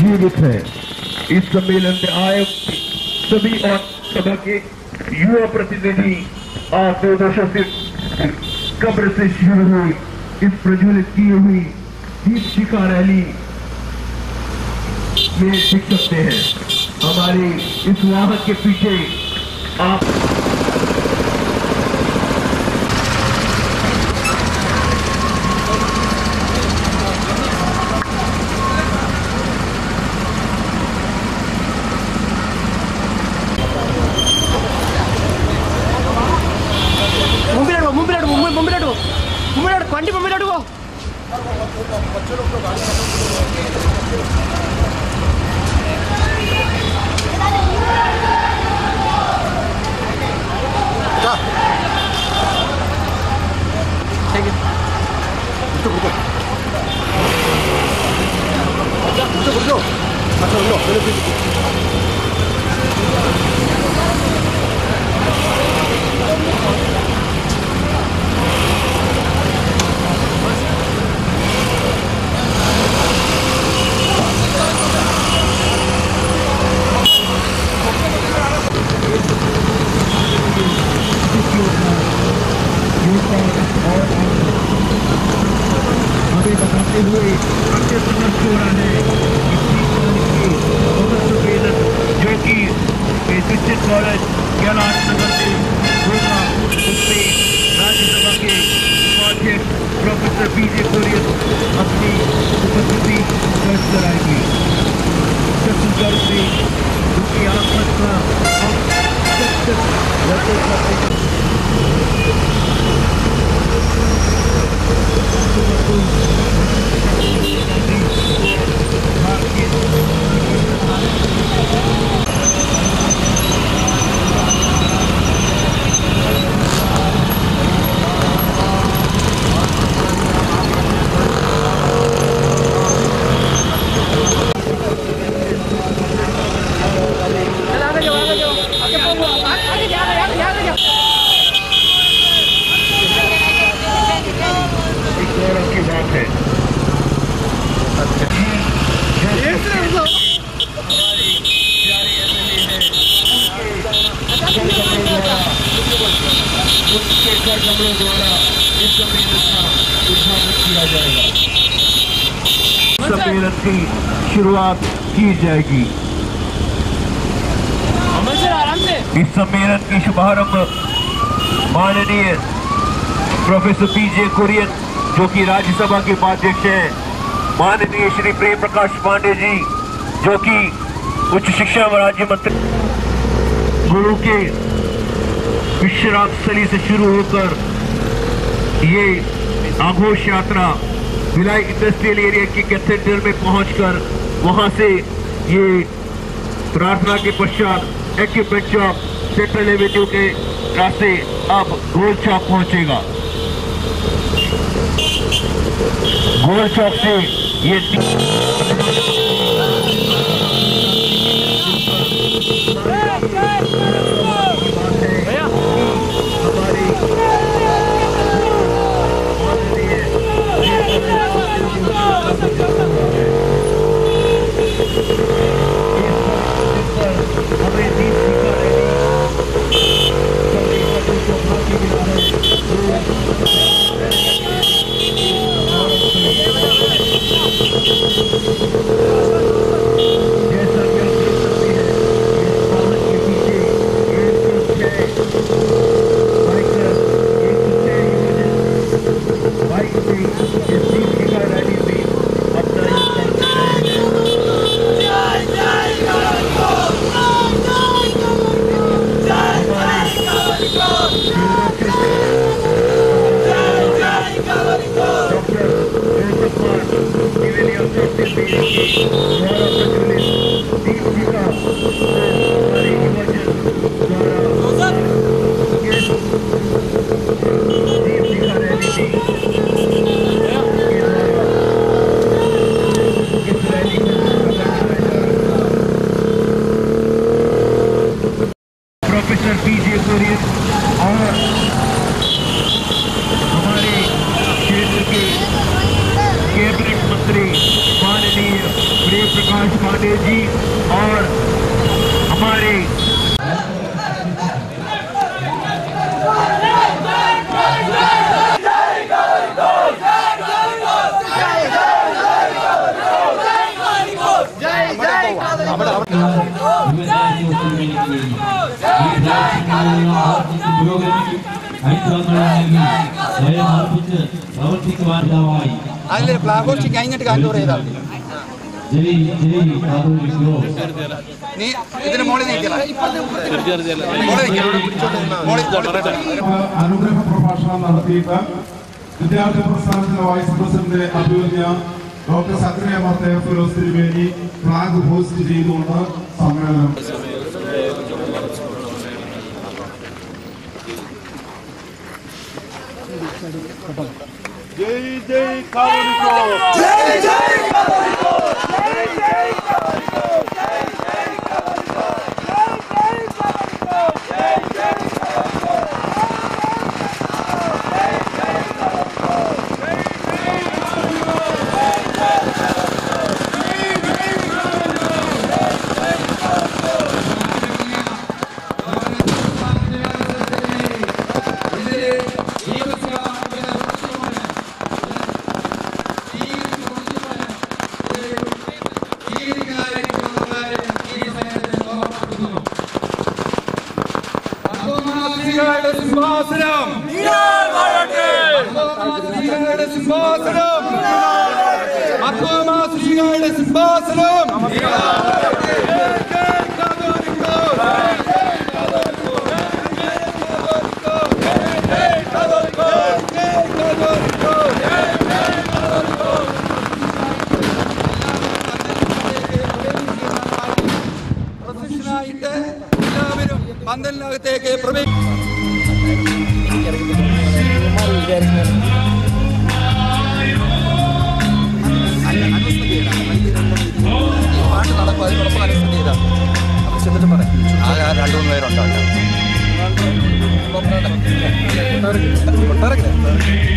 जीवित है इस सम्मेलन में आए सभी और सभा के युवा प्रतिनिधि आज दो वर्षों से कब्र से शुरू हुई इस प्रज्वलित की हुई दीप शिखा रैली में दिख सकते हैं हमारे इस वाहन के पीछे आप മുമ്പിലോട്ട് പോ മുമ്പിലോട്ട് പോ മുമ്പിൽ- മുമ്പിലോട്ട് പോ മുമ്പിലോട്ട് വണ്ടി മുമ്പിലോട്ട് പോ हमें बताते हुए अन्य संघर्ष हो रहा है सम्मेलन जो कि क्रिश्चियन कॉलेज कैलाश नगर में होगा उसमें राज्यसभा के उपाध्यक्ष प्रोफेसर बी जे कुरियन अपनी उपस्थिति दर्ज कराएंगे छत्तीसगढ़ से उनकी आगमन का हम सख्त रद्द करते हैं चल आगे जाओ आगे जाओ आगे पो आगे जा आगे जा आगे जा एक गौरव की बात है उनके कर कमरों द्वारा इस सम्मेलन का उद्घाटन किया जाएगा सम्मेलन की शुरुआत की जाएगी अमन सर आराम से इस सम्मेलन की शुभारंभ माननीय प्रोफेसर पी जे कुरियन जो कि राज्यसभा के उपाध्यक्ष हैं माननीय श्री प्रेम प्रकाश पांडे जी जो कि उच्च शिक्षा व राज्य मंत्री गुरु के विश्राम स्थली से शुरू होकर ये आघोष यात्रा भिलाई इंडस्ट्रियल एरिया की कैथेड्रल में पहुंचकर वहां से ये प्रार्थना के पश्चात इक्विपमेंट चौक सेंट्रल एवेन्यू के रास्ते अब गोल चौक पहुंचेगा गोल चौक से ये भैया हमारी हमें दीप सिखा रही पांडे जी और हमारे പ്രവർത്തിക്കുവാനായി അതിൽ ഫ്ലാഘോഷി കഴിഞ്ഞിട്ട് കാന്തൂർ ചെയ്താൽ മതി ജയ് ജയ് കാതോലിക് ഗ്രോസ് നീ ഇതിന് മോളിൽ നിൽക്കണം മോളിൽ നിൽക്കണം മോളിൽ അനുഗ്രഹ പ്രഭാഷണം നടത്തിയിട്ട് വിദ്യാർത്ഥി പ്രസ്ഥാനത്തിന്റെ വൈസ് പ്രസിഡന്റ് അഭിവന്യ ഡോക്ടർ സക്രിയ മർത്തയ ഫിറോസ് തിരുമേനി ഫ്ലാഗ് പോസ്റ്റ് ചെയ്തുകൊണ്ട് സമ്മേളനം പ്രൊഫഷനായിട്ട് എല്ലാവരും പന്തലിനകത്തേക്ക് പ്രവേശിക്കും പാട്ട് നടക്കും അതിനോടൊപ്പം അനുസരിച്ച് ചെയ്താൽ അപ്പം ചെന്നിട്ട് പറയാം ആ രണ്ടു മൂന്ന് പേരുണ്ടോ Kottarakkara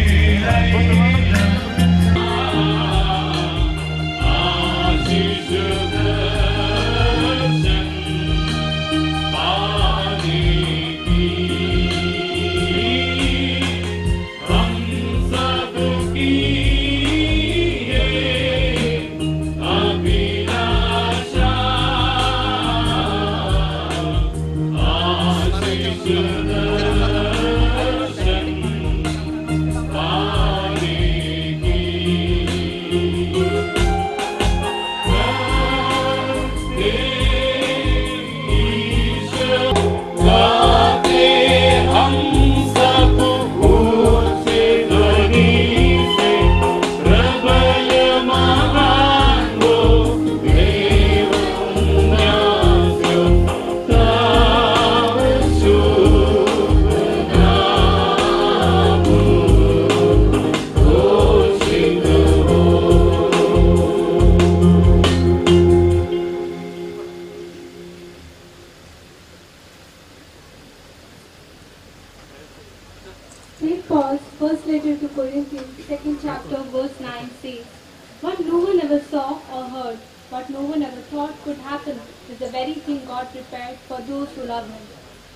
St. Paul's first letter to Corinthians, second chapter, verse 9 says, What no one ever saw or heard, what no one ever thought could happen, is the very thing God prepared for those who love Him.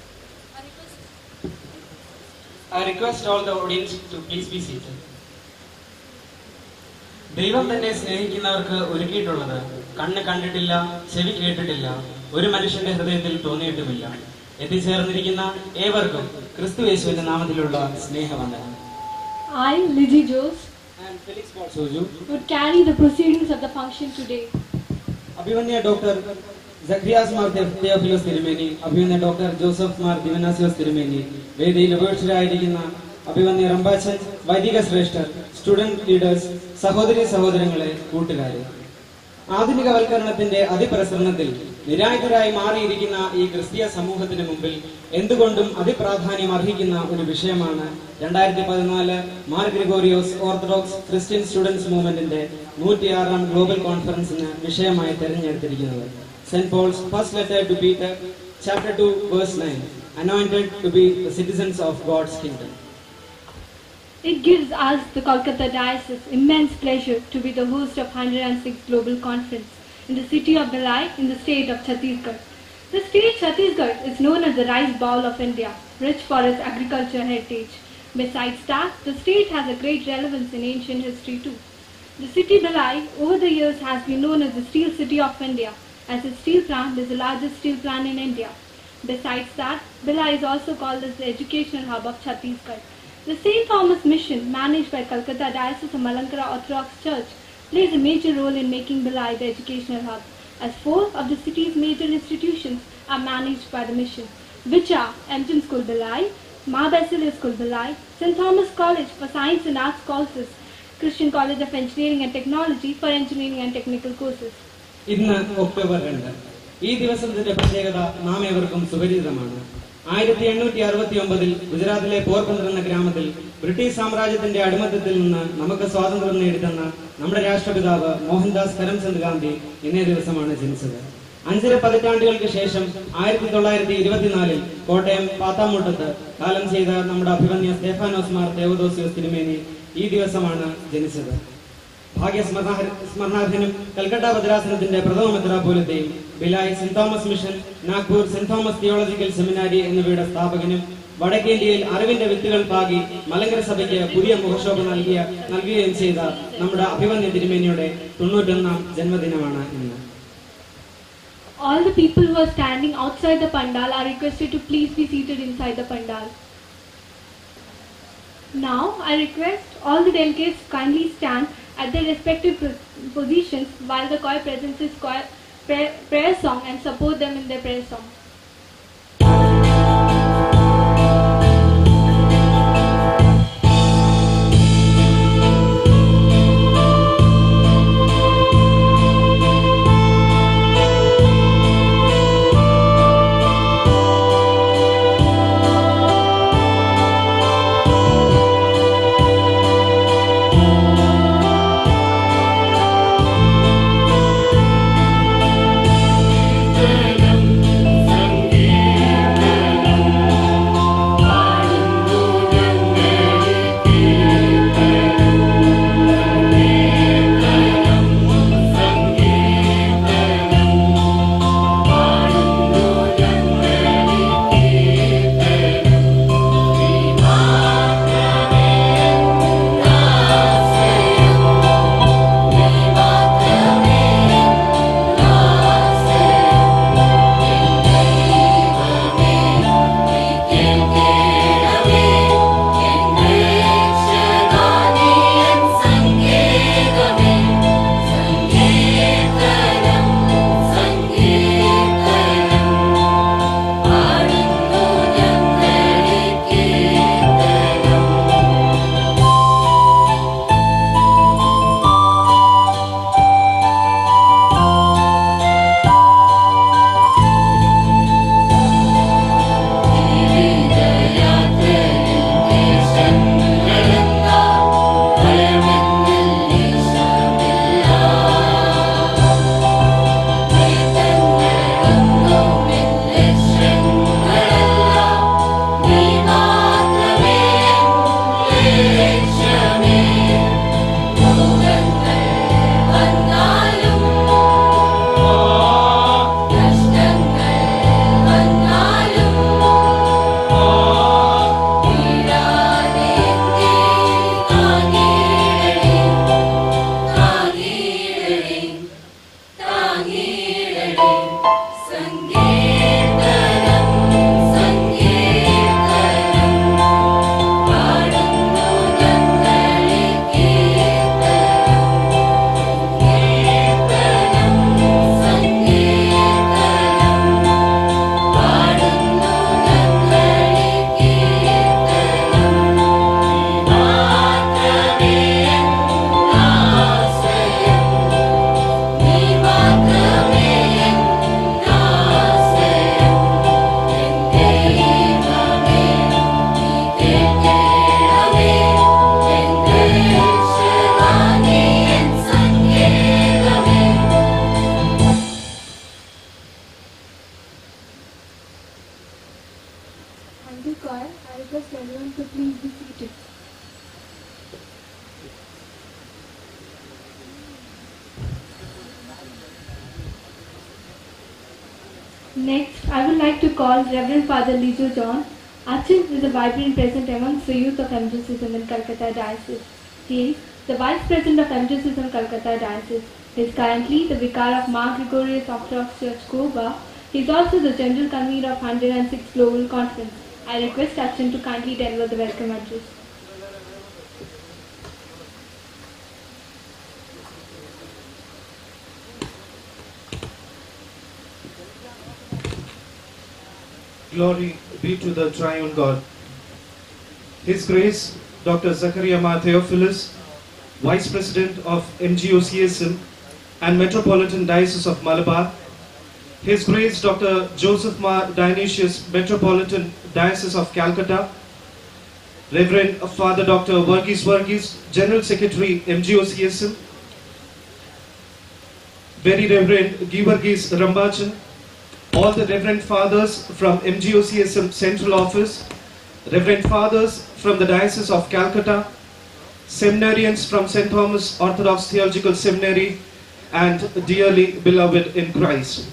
I request all the audience to please be seated. ദൈവം തന്നെ സ്നേഹിക്കുന്നവർക്ക് ഒരുക്കിയിട്ടുള്ളത് കണ്ണ് കണ്ടിട്ടില്ല ചെവി കേട്ടിട്ടില്ല ഒരു മനുഷ്യന്റെ ഹൃദയത്തിൽ തോന്നിയിട്ടുമില്ല എത്തിച്ചേർന്നിരിക്കുന്ന ഏവർക്കും ക്രിസ്തു യേശുവിന്റെ നാമത്തിലുള്ള സ്നേഹവന്ദനം I, Lizzie Jose, And Felix Paul Soju, would carry the proceedings of the function today. അഭിമന്യ ഡോക്ടർ സഖ്രിയാസ് മാർ തെയോഫിലോസ് തിരുമേനി അഭിമന്യ ഡോക്ടർ ജോസഫ് മാർ ദിവനാസിയോസ് തിരുമേനി വേദിയിൽ ഉപേക്ഷിതരായിരിക്കുന്ന അഭിമന്യ റംബാച്ചൻ വൈദിക ശ്രേഷ്ഠർ സ്റ്റുഡന്റ് ലീഡേഴ്സ് സഹോദരി സഹോദരങ്ങളെ കൂട്ടുകാരെ ആധുനികവൽക്കരണത്തിന്റെ അതിപ്രസരണത്തിൽ നിരായുധരായി മാറിയിരിക്കുന്ന ഈ ക്രിസ്തീയ സമൂഹത്തിന് മുമ്പിൽ എന്തുകൊണ്ടും അതിപ്രാധാന്യം അർഹിക്കുന്ന ഒരു വിഷയമാണ് രണ്ടായിരത്തി പതിനാല് Mar Gregorios Orthodox Christian students മൂവ്മെന്റിന്റെ നൂറ്റിയാറാം ഗ്ലോബൽ കോൺഫറൻസിന് വിഷയമായി തെരഞ്ഞെടുത്തിരിക്കുന്നത് saint Paul's first letter to Peter chapter two verse nine anointed to be the citizens of God's kingdom It gives us, the Kolkata Diocese, immense pleasure to be the host of 106th Global Conference, in the city of Bhilai in the state of Chhattisgarh. The state Chhattisgarh is known as the rice bowl of India, rich for its agriculture heritage. Besides that, the state has a great relevance in ancient history too. The city Bhilai over the years has been known as the steel city of India, as its steel plant is the largest steel plant in India. Besides that, Bhilai is also called as the educational hub of Chhattisgarh. The St. Thomas Mission, managed by Calcutta Diocese of Malankara Orthodox Church, plays a major role in making Bhilai the educational hub, as four of the city's major institutions are managed by the mission, which are Empton School Bhilai, Ma Basilia School Bhilai, St. Thomas College for Science and Arts courses, Christian College of Engineering and Technology for engineering and technical courses. ഇന്ന് October രണ്ട് ഈ ദിവസത്തിന്റെ പ്രത്യേകത നാം ഏവർക്കും സുപരിചിതമാണ് ആയിരത്തി എണ്ണൂറ്റി അറുപത്തി ഒമ്പതിൽ ഗുജറാത്തിലെ പോർബന്ദർ എന്ന ഗ്രാമത്തിൽ ബ്രിട്ടീഷ് സാമ്രാജ്യത്തിന്റെ അടിമത്തത്തിൽ നിന്ന് നമുക്ക് സ്വാതന്ത്ര്യം നേടിത്തന്ന നമ്മുടെ രാഷ്ട്രപിതാവ് മോഹൻദാസ് കരംചന്ദ് ഗാന്ധി ഇന്നേ ദിവസമാണ് ജനിച്ചത് അഞ്ചര പതിറ്റാണ്ടുകൾക്ക് ശേഷം ആയിരത്തി തൊള്ളായിരത്തി ഇരുപത്തിനാലിൽ കോട്ടയം പാത്താമുട്ടത്ത് കാലം ചെയ്ത നമ്മുടെ അഭിമന്യ സ്റ്റെഫാനോസ് മാർ ദേവദോസിയോസ് തിരുമേനി ഈ ദിവസമാണ് ജനിച്ചത് ഭാഗ്യസ്മരണാർഹ- സ്മരണാർഹനും കൽക്കട്ട ഭദ്രാസനത്തിന്റെ പ്രഥമ മെത്രാപോലിത്തയും Bhilai saint Thomas mission Nagpur saint Thomas theological seminary എന്നിവയുടെ സ്ഥാപകനും വടക്കേന്ത്യയിൽ അറിവിന്റെ വിത്തുകൾ പാകി മലങ്കര സഭയ്ക്ക് പുതിയ മുഖശോഭ നൽകിയ നൽകുകയും ചെയ്ത നമ്മുടെ അഭിമന്യ തിരുമേനിയുടെ തൊണ്ണൂറ്റൊന്നാം ജന്മദിനമാണ് ഇന്ന് All the people who are standing outside the pandal are requested to please be seated inside the pandal. Now, I request all the delegates to kindly stand at their respective pos- positions while the choir presents its choir prayer, prayer song and support them in their prayer song. Thank you, choir. I request everyone to please be seated. Next, I would like to call Reverend Father Lijo John. Achin is a vibrant present amongst the youth of MJCism in Calcutta Diocese. He is the Vice President of MJCism Calcutta Diocese. He is currently the Vicar of Mar Gregorius Orthodox Church, Goa. He is also the General Convener of 106 Global Conference. I request Achin to kindly deliver the welcome address. Glory be to the triune God. His Grace, Dr. Zachariah Ma Theophilus, Vice President of MGOCSM and Metropolitan Diocese of Malabar, His Grace, Dr. Joseph Ma Dionysius, Metropolitan Diocese of Calcutta, Reverend Father Dr. Varghese Varghese, General Secretary, MGOCSM, Very Reverend Givarghese Rambachan, all the Reverend Fathers from MGOCSM Central Office, Reverend Fathers from the Diocese of Calcutta, seminarians from St. Thomas Orthodox Theological Seminary, and dearly beloved in Christ.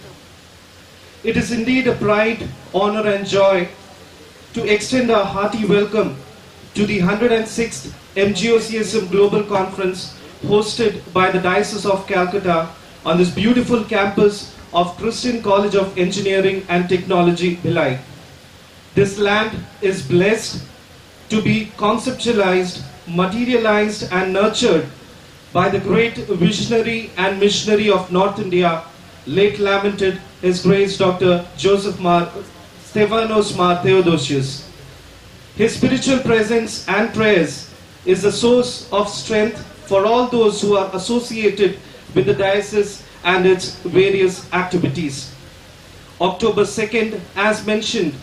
It is indeed a pride, honor, and joy to extend a hearty welcome to the 106th MGOCSM Global Conference hosted by the Diocese of Calcutta on this beautiful campus of Christian College of Engineering and Technology, Bhilai. This land is blessed to be conceptualized, materialized, and nurtured by the great visionary and missionary of North India, late lamented His Grace Dr. Joseph Mar Stephanos Mar Theodosius. His spiritual presence and prayers is a source of strength for all those who are associated with the diocese and its various activities. October 2nd, as mentioned,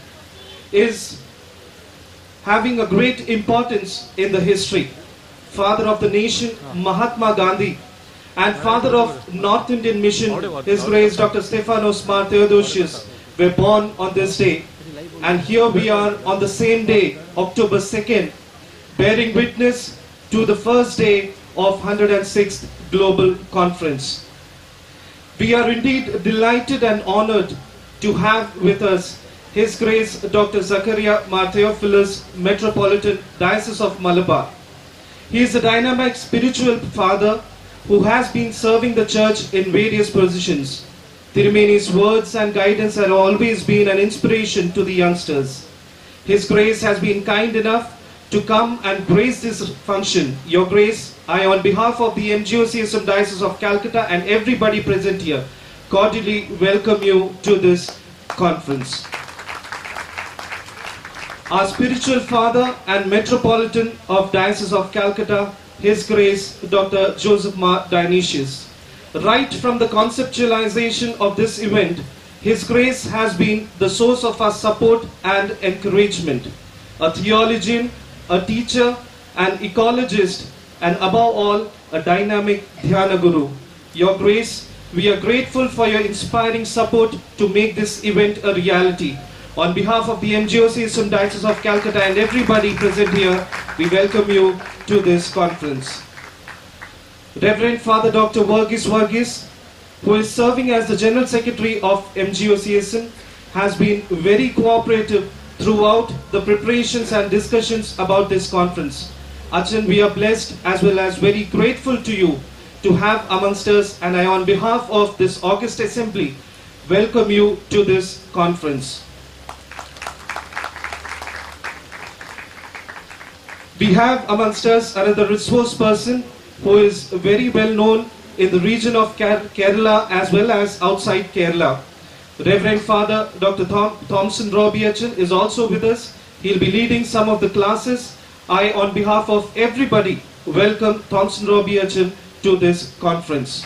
is having a great importance in the history. Father of the nation, Mahatma Gandhi, and father of North Indian Mission, His Grace Dr. Stephanos Mar Theodosius, were born on this day. And here we are on the same day, October 2nd, bearing witness to the first day of 106th Global Conference. We are indeed delighted and honored to have with us His Grace Dr. Zachariah Mar Theophilus, Metropolitan Diocese of Malabar. He is a dynamic spiritual father who has been serving the church in various positions. Tirumeni's words and guidance have always been an inspiration to the youngsters. His Grace has been kind enough to come and grace this function. Your Grace, I, on behalf of the MGOCSM Diocese of Calcutta and everybody present here, cordially welcome you to this conference. Our spiritual father and metropolitan of Diocese of Calcutta, His Grace Dr. Joseph Ma Dionysius. Right from the conceptualization of this event, His Grace has been the source of our support and encouragement. A theologian, a teacher, an ecologist, and above all, a dynamic Dhyana Guru. Your Grace, we are grateful for your inspiring support to make this event a reality. On behalf of the MGOCSM Diocese of Calcutta and everybody present here, we welcome you to this conference. Reverend Father Dr. Varghese Varghese, who is serving as the General Secretary of MGOCSM, has been very cooperative throughout the preparations and discussions about this conference. Achan, we are blessed as well as very grateful to you to have amongst us, and I, on behalf of this August Assembly, welcome you to this conference. We have amongst us another resource person who is very well known in the region of Ker- Kerala as well as outside Kerala. Reverend Father Dr. Thom- Thompson Robiachan is also with us. He'll be leading some of the classes. I, on behalf of everybody, welcome Thompson Robiachan to this conference.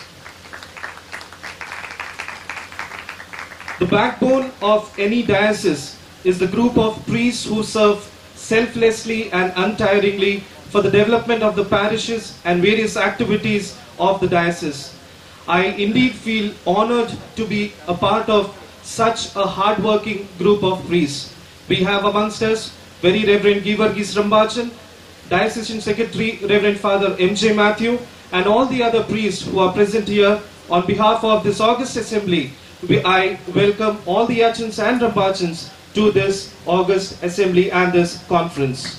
The backbone of any diocese is the group of priests who serve selflessly and untiringly for the development of the parishes and various activities of the diocese. I indeed feel honored to be a part of such a hardworking group of priests. We have amongst us very Reverend Givargis Rambachan, Diocesan Secretary Reverend Father M.J. Matthew, and all the other priests who are present here on behalf of this August Assembly. we, I welcome all the Achans and Rambachans to this August assembly and this conference.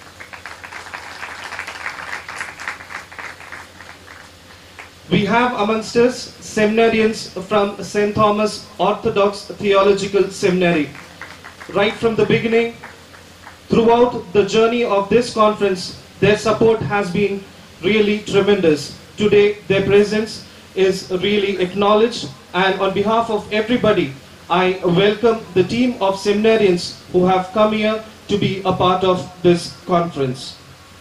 We have amongst us seminarians from St. Thomas Orthodox Theological Seminary. Right from the beginning, throughout the journey of this conference, their support has been really tremendous. Today, their presence is really acknowledged, and on behalf of everybody, I welcome the team of seminarians who have come here to be a part of this conference.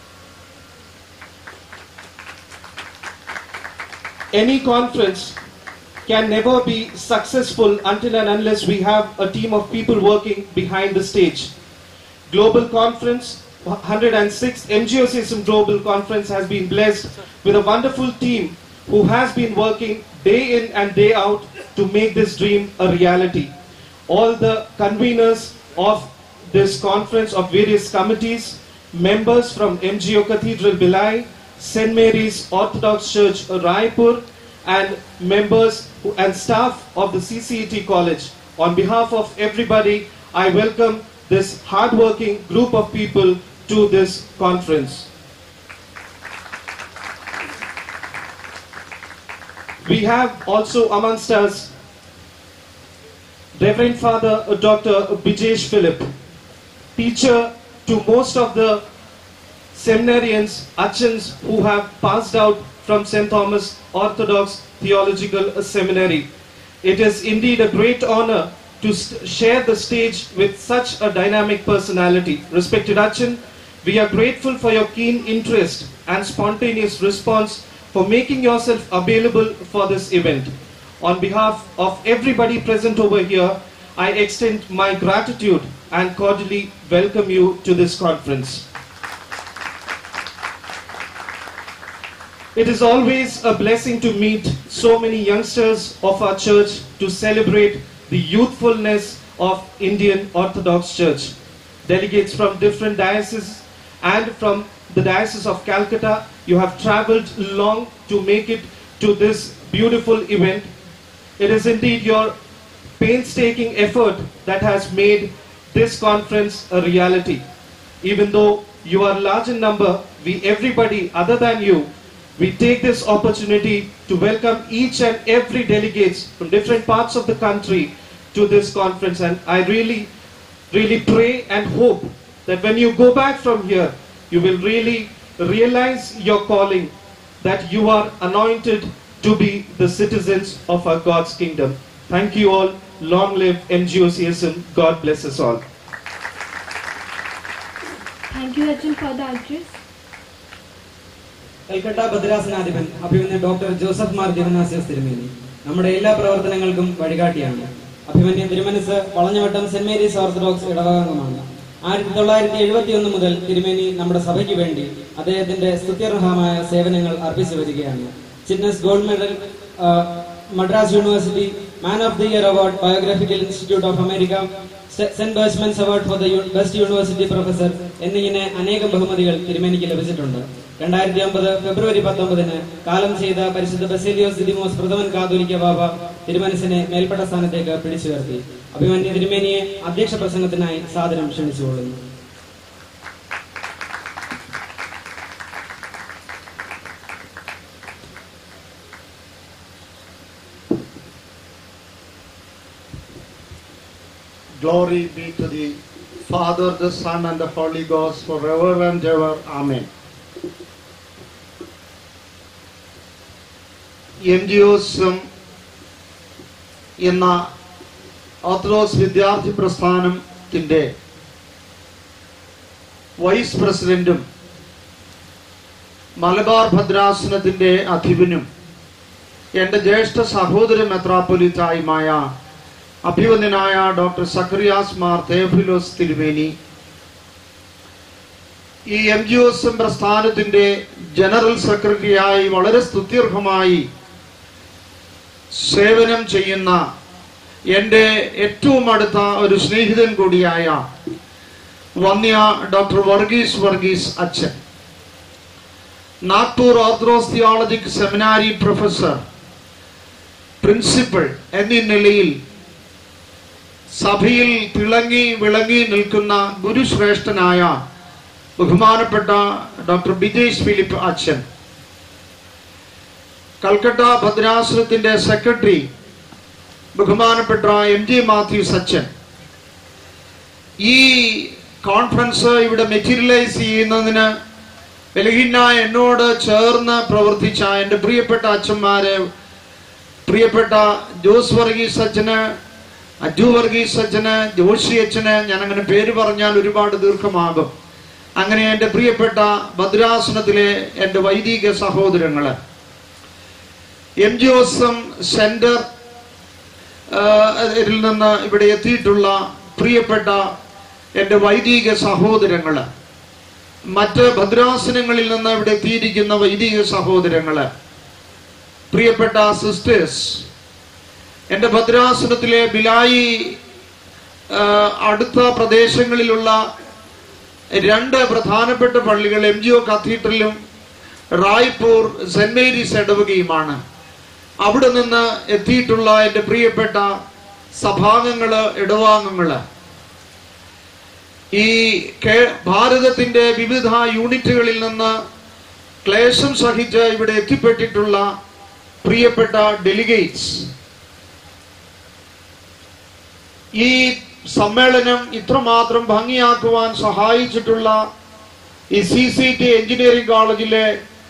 Any conference can never be successful until and unless we have a team of people working behind the stage. Global Conference, 106th MGOCSM Global Conference has been blessed with a wonderful team who has been working day in and day out to make this dream a reality. All the conveners of this conference of various committees, members from MGO Cathedral Bilai, St. Mary's Orthodox Church Raipur, and members who- and staff of the CCET College. On behalf of everybody, I welcome this hardworking group of people to this conference. We have also amongst us Reverend Father uh, Dr. Bijesh Philip, teacher to most of the seminarians, Achans who have passed out from St. Thomas Orthodox Theological Seminary. It is indeed a great honor to st- share the stage with such a dynamic personality. Respected Achan, we are grateful for your keen interest and spontaneous response for making yourself available for this event. On behalf of everybody present over here, I extend my gratitude and cordially welcome you to this conference. It is always a blessing to meet so many youngsters of our church to celebrate the youthfulness of Indian Orthodox Church. Delegates from different dioceses and from the Diocese of Calcutta, you have traveled long to make it to this beautiful event. It is indeed your painstaking effort that has made this conference a reality. Even though you are large in number, we everybody other than you we take this opportunity to welcome each and every delegates from different parts of the country to this conference and I really, really pray and hope that when you go back from here, you will really realize your calling, that you are anointed to be the citizens of our God's kingdom. Thank you all. Long live MGOCSM. God bless us all. Thank you, Arjun, for the address. Calcutta ഭദ്രാസനാധിപൻ അഭിമന്യ doctor Joseph Mar ദിവനാസ്യസ് തിരുമേനി നമ്മുടെ എല്ലാ പ്രവർത്തനങ്ങൾക്കും വഴികാട്ടിയാണ് അഭിമന്യ തിരുമനസ് Valanjavattom saint Mary's Orthodox ഇടവകാംഗമാണ് ആയിരത്തി തൊള്ളായിരത്തി എഴുപത്തി ഒന്ന് മുതൽ തിരുമേനി നമ്മുടെ സഭയ്ക്ക് വേണ്ടി അദ്ദേഹത്തിന്റെ സ്തുത്യർഹമായ സേവനങ്ങൾ അർപ്പിച്ചു വരികയാണ് ചിറ്റ്നസ് ഗോൾഡ് മെഡൽ ആ, Madras university man of the year award biographical institute of America സെ- സെന്റ് ബേഴ്സ്മൻസ് അവാർഡ് ഫോർ ദ യു- ബെസ്റ്റ് യൂണിവേഴ്സിറ്റി പ്രൊഫസർ എന്നിങ്ങനെ അനേകം ബഹുമതികൾ തിരുമേനിക്ക് ലഭിച്ചിട്ടുണ്ട് രണ്ടായിരത്തി ഒമ്പത് ഫെബ്രുവരി പത്തൊമ്പതിന് കാലം ചെയ്ത പരിശുദ്ധ ബസേലിയോസ് ദിദിമോസ് പ്രഥമൻ കാതോലിക്ക ബാബ തിരുമനസിനെ മേൽപ്പെട്ട സ്ഥാനത്തേക്ക് പിടിച്ചുയർത്തി അഭിമന്യ തിരുമേനിയെ അധ്യക്ഷ പ്രസംഗത്തിനായി സാദരം ക്ഷണിച്ചുകൊള്ളുന്നു Glory be to the Father, the Son, and the Holy Ghost forever and ever. Amen. M G ഒസും എന്ന ഓർത്തഡോക്സ് വിദ്യാർത്ഥി പ്രസ്ഥാനത്തിൻ്റെ വൈസ് പ്രസിഡന്റും മലബാർ ഭദ്രാസനത്തിൻ്റെ അധിപനും എൻ്റെ ജ്യേഷ്ഠ സഹോദര മെത്രാപ്പൊലിത്തായുമായ അഭിവന്ദനായ ഡോക്ടർ സക്രിയാസ് മാർ തേഫിലോസ് തിരുമേനി ഈ എം ജി എസ് എം പ്രസ്ഥാനത്തിന്റെ ജനറൽ സെക്രട്ടറിയായി വളരെ സ്തുത്യർഹമായി സേവനം ചെയ്യുന്ന എൻ്റെ ഏറ്റവും അടുത്ത ഒരു സ്നേഹിതൻ കൂടിയായ വന്യ ഡോക്ടർ വർഗീസ് വർഗീസ് അച്ഛൻ Nagpur Orthodox theological seminary professor principal എന്നീ നിലയിൽ സഭയിൽ തിളങ്ങി വിളങ്ങി നിൽക്കുന്ന ഗുരുശ്രേഷ്ഠനായ ബഹുമാനപ്പെട്ട ഡോക്ടർ ബിജേഷ് ഫിലിപ്പ് അച്ഛൻ കൽക്കട്ട ഭദ്രാശ്രമത്തിന്റെ സെക്രട്ടറി ബഹുമാനപ്പെട്ട എം ജി മാത്യൂസ് അച്ഛൻ ഈ കോൺഫറൻസ് ഇവിടെ മെറ്റീരിയലൈസ് ചെയ്യുന്നതിന് ബലഹീന എന്നോട് ചേർന്ന് പ്രവർത്തിച്ച എൻ്റെ പ്രിയപ്പെട്ട അച്ഛന്മാര് പ്രിയപ്പെട്ട ജോസ് വർഗീസ് അച്ഛന് അജു വർഗീസ് അച്ഛന് ജോഷി അച്ഛന് ഞാൻ അങ്ങനെ പേര് പറഞ്ഞാൽ ഒരുപാട് ദീർഘമാകും അങ്ങനെ എൻ്റെ പ്രിയപ്പെട്ട ഭദ്രാസനത്തിലെ എൻ്റെ വൈദിക സഹോദരങ്ങള് എം ജി ഒസം സെന്റർ ഇതിൽ നിന്ന് ഇവിടെ എത്തിയിട്ടുള്ള പ്രിയപ്പെട്ട എൻ്റെ വൈദിക സഹോദരങ്ങള് മറ്റ് ഭദ്രാസനങ്ങളിൽ നിന്ന് ഇവിടെ എത്തിയിരിക്കുന്ന വൈദിക സഹോദരങ്ങള് പ്രിയപ്പെട്ട സിസ്റ്റേഴ്സ് എൻ്റെ ഭദ്രാസനത്തിലെ ബിലായി ആ, അടുത്ത പ്രദേശങ്ങളിലുള്ള രണ്ട് പ്രധാനപ്പെട്ട പള്ളികൾ എം ജി ഒ കത്തീഡ്രലും റായ്പൂർ സെന്റ് മേരീസ് ഇടവകയുമാണ് അവിടെ നിന്ന് എത്തിയിട്ടുള്ള എൻ്റെ പ്രിയപ്പെട്ട സഭാംഗങ്ങള് ഇടവാംഗങ്ങള് ഈ കേ- ഭാരതത്തിന്റെ വിവിധ യൂണിറ്റുകളിൽ നിന്ന് ക്ലേശം സഹിച്ച് ഇവിടെ എത്തിപ്പെട്ടിട്ടുള്ള പ്രിയപ്പെട്ട ഡെലിഗേറ്റ്സ് ഈ സമ്മേളനം ഇത്രമാത്രം ഭംഗിയാക്കുവാൻ സഹായിച്ചിട്ടുള്ള ഈ സി സി ടി എഞ്ചിനീയറിംഗ് കോളേജിലെ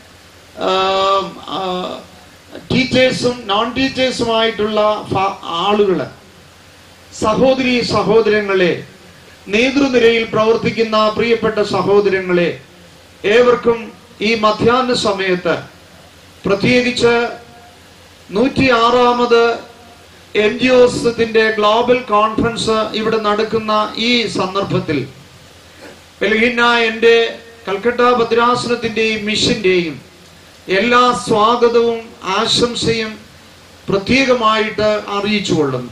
ടീച്ചേഴ്സും നോൺ ടീച്ചേഴ്സുമായിട്ടുള്ള ആളുകള് സഹോദരി സഹോദരങ്ങളെ നേതൃനിരയിൽ പ്രവർത്തിക്കുന്ന പ്രിയപ്പെട്ട സഹോദരങ്ങളെ ഏവർക്കും ഈ മധ്യാഹ്ന സമയത്ത് പ്രത്യേകിച്ച് നൂറ്റി ആറാമത് എൻ ജി ഒസത്തിന്റെ ഗ്ലോബൽ കോൺഫറൻസ് ഇവിടെ നടക്കുന്ന ഈ സന്ദർഭത്തിൽ ബലഹീന എൻ്റെ കൽക്കട്ട ഭദ്രാസനത്തിന്റെയും മിഷന്റെയും എല്ലാ സ്വാഗതവും ആശംസയും പ്രത്യേകമായിട്ട് അറിയിച്ചുകൊള്ളുന്നു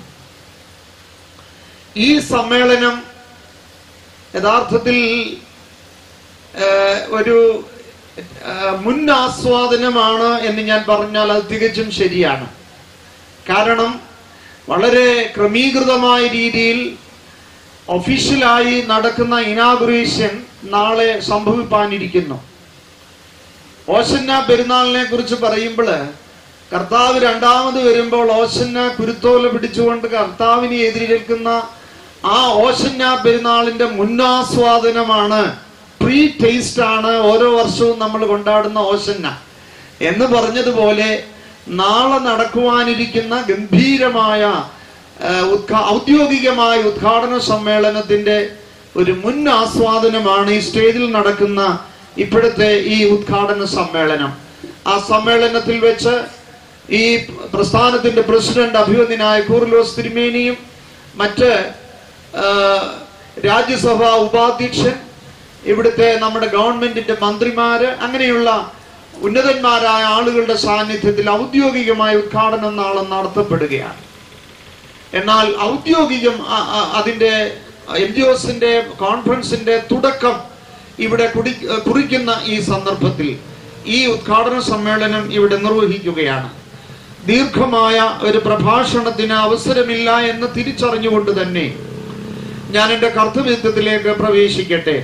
ഈ സമ്മേളനം യഥാർത്ഥത്തിൽ ഏഹ്, ഒരു ഏഹ്, മുൻ ആസ്വാദനമാണ് എന്ന് ഞാൻ പറഞ്ഞാൽ അത് തികച്ചും ശരിയാണ് കാരണം വളരെ ക്രമീകൃതമായ രീതിയിൽ ഒഫീഷ്യലായി നടക്കുന്ന ഇനാഗുറേഷൻ നാളെ സംഭവിപ്പാനിരിക്കുന്നു ഓശന്ന പെരുന്നാളിനെ കുറിച്ച് പറയുമ്പോൾ കർത്താവ് രണ്ടാമത് വരുമ്പോൾ ഓശന്ന കുരുത്തോല പിടിച്ചുകൊണ്ട് കർത്താവിനെ എതിരേൽക്കുന്ന ആ ഓശന്ന പെരുന്നാളിന്റെ മുന്നാസ്വാദനമാണ് പ്രീ ടേസ്റ്റ് ആണ് ഓരോ വർഷവും നമ്മൾ കൊണ്ടാടുന്ന ഓശന്ന എന്ന് പറഞ്ഞതുപോലെ നാളെ നടക്കുവാനിരിക്കുന്ന ഗംഭീരമായ ആ, ഉദ്ഘാ ഔദ്യോഗികമായ ഉദ്ഘാടന സമ്മേളനത്തിന്റെ ഒരു മുൻ ആസ്വാദനമാണ് ഈ സ്റ്റേജിൽ നടക്കുന്ന ഇപ്പോഴത്തെ ഈ ഉദ്ഘാടന സമ്മേളനം ആ സമ്മേളനത്തിൽ വെച്ച് ഈ പ്രസ്ഥാനത്തിന്റെ പ്രസിഡന്റ് അഭിവന്ദനായ കൂർലോസ് തിരുമേനിയും മറ്റ് ആ, രാജ്യസഭാ ഉപാധ്യക്ഷൻ ഇവിടുത്തെ നമ്മുടെ ഗവൺമെന്റിന്റെ മന്ത്രിമാര് അങ്ങനെയുള്ള ഉന്നതന്മാരായ ആളുകളുടെ സാന്നിധ്യത്തിൽ ഔദ്യോഗികമായ ഉദ്ഘാടനം നാളെ നടത്തപ്പെടുകയാണ് എന്നാൽ ഔദ്യോഗികം അ- അ- അതിന്റെ എൻ ജി ഒസിന്റെ കോൺഫറൻസിന്റെ തുടക്കം ഇവിടെ കുടി കുറിക്കുന്ന ഈ സന്ദർഭത്തിൽ ഈ ഉദ്ഘാടന സമ്മേളനം ഇവിടെ നിർവഹിക്കുകയാണ് ദീർഘമായ ഒരു പ്രഭാഷണത്തിന് അവസരമില്ല എന്ന് തിരിച്ചറിഞ്ഞുകൊണ്ട് തന്നെ ഞാൻ എൻ്റെ കർത്തവ്യത്വത്തിലേക്ക് പ്രവേശിക്കട്ടെ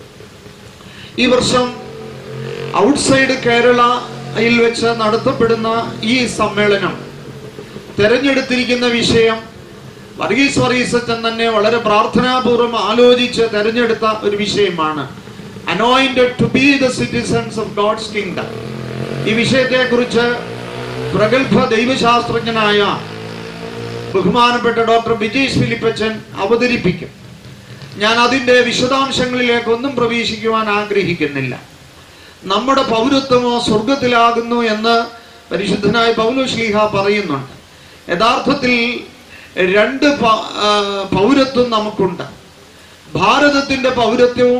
ഈ വർഷം ഔട്ട്സൈഡ് കേരളയിൽ വെച്ച് നടത്തപ്പെടുന്ന ഈ സമ്മേളനം തെരഞ്ഞെടുത്തിരിക്കുന്ന വിഷയം വർഗീസ് വർഗീസ് അച്ഛൻ തന്നെ വളരെ പ്രാർത്ഥനാപൂർവ്വം ആലോചിച്ച് തെരഞ്ഞെടുത്ത ഒരു വിഷയമാണ് anointed to be the citizens of God's kingdom ഈ വിഷയത്തെ കുറിച്ച് പ്രഗത്ഭ ദൈവശാസ്ത്രജ്ഞനായ ബഹുമാനപ്പെട്ട ഡോക്ടർ ബിജീഷ് ഫിലിപ്പച്ചൻ അവതരിപ്പിക്കും ഞാൻ അതിന്റെ വിശദാംശങ്ങളിലേക്കൊന്നും പ്രവേശിക്കുവാൻ ആഗ്രഹിക്കുന്നില്ല നമ്മുടെ പൗരത്വമോ സ്വർഗത്തിലാകുന്നു എന്ന് പരിശുദ്ധനായ പൗലോശ്ലീഹ പറയുന്നുണ്ട് യഥാർത്ഥത്തിൽ രണ്ട് പ- ആ, പൗരത്വം നമുക്കുണ്ട് ഭാരതത്തിന്റെ പൗരത്വവും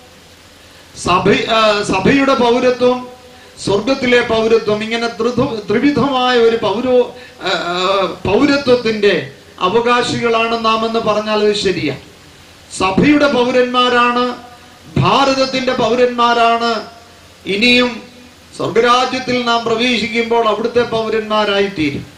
സഭ ആ, സഭയുടെ പൗരത്വം സ്വർഗത്തിലെ പൗരത്വം ഇങ്ങനെ ത്രിധ- ത്രിവിധമായ ഒരു പൗരോ ആ, ആ, പൗരത്വത്തിന്റെ അവകാശികളാണ് നാം എന്ന് പറഞ്ഞാൽ അത് ശരിയാ സഭയുടെ പൗരന്മാരാണ് ഭാരതത്തിന്റെ പൗരന്മാരാണ് ഇനിയും സ്വർഗരാജ്യത്തിൽ നാം പ്രവേശിക്കുമ്പോൾ അവിടുത്തെ പൗരന്മാരായി തീരും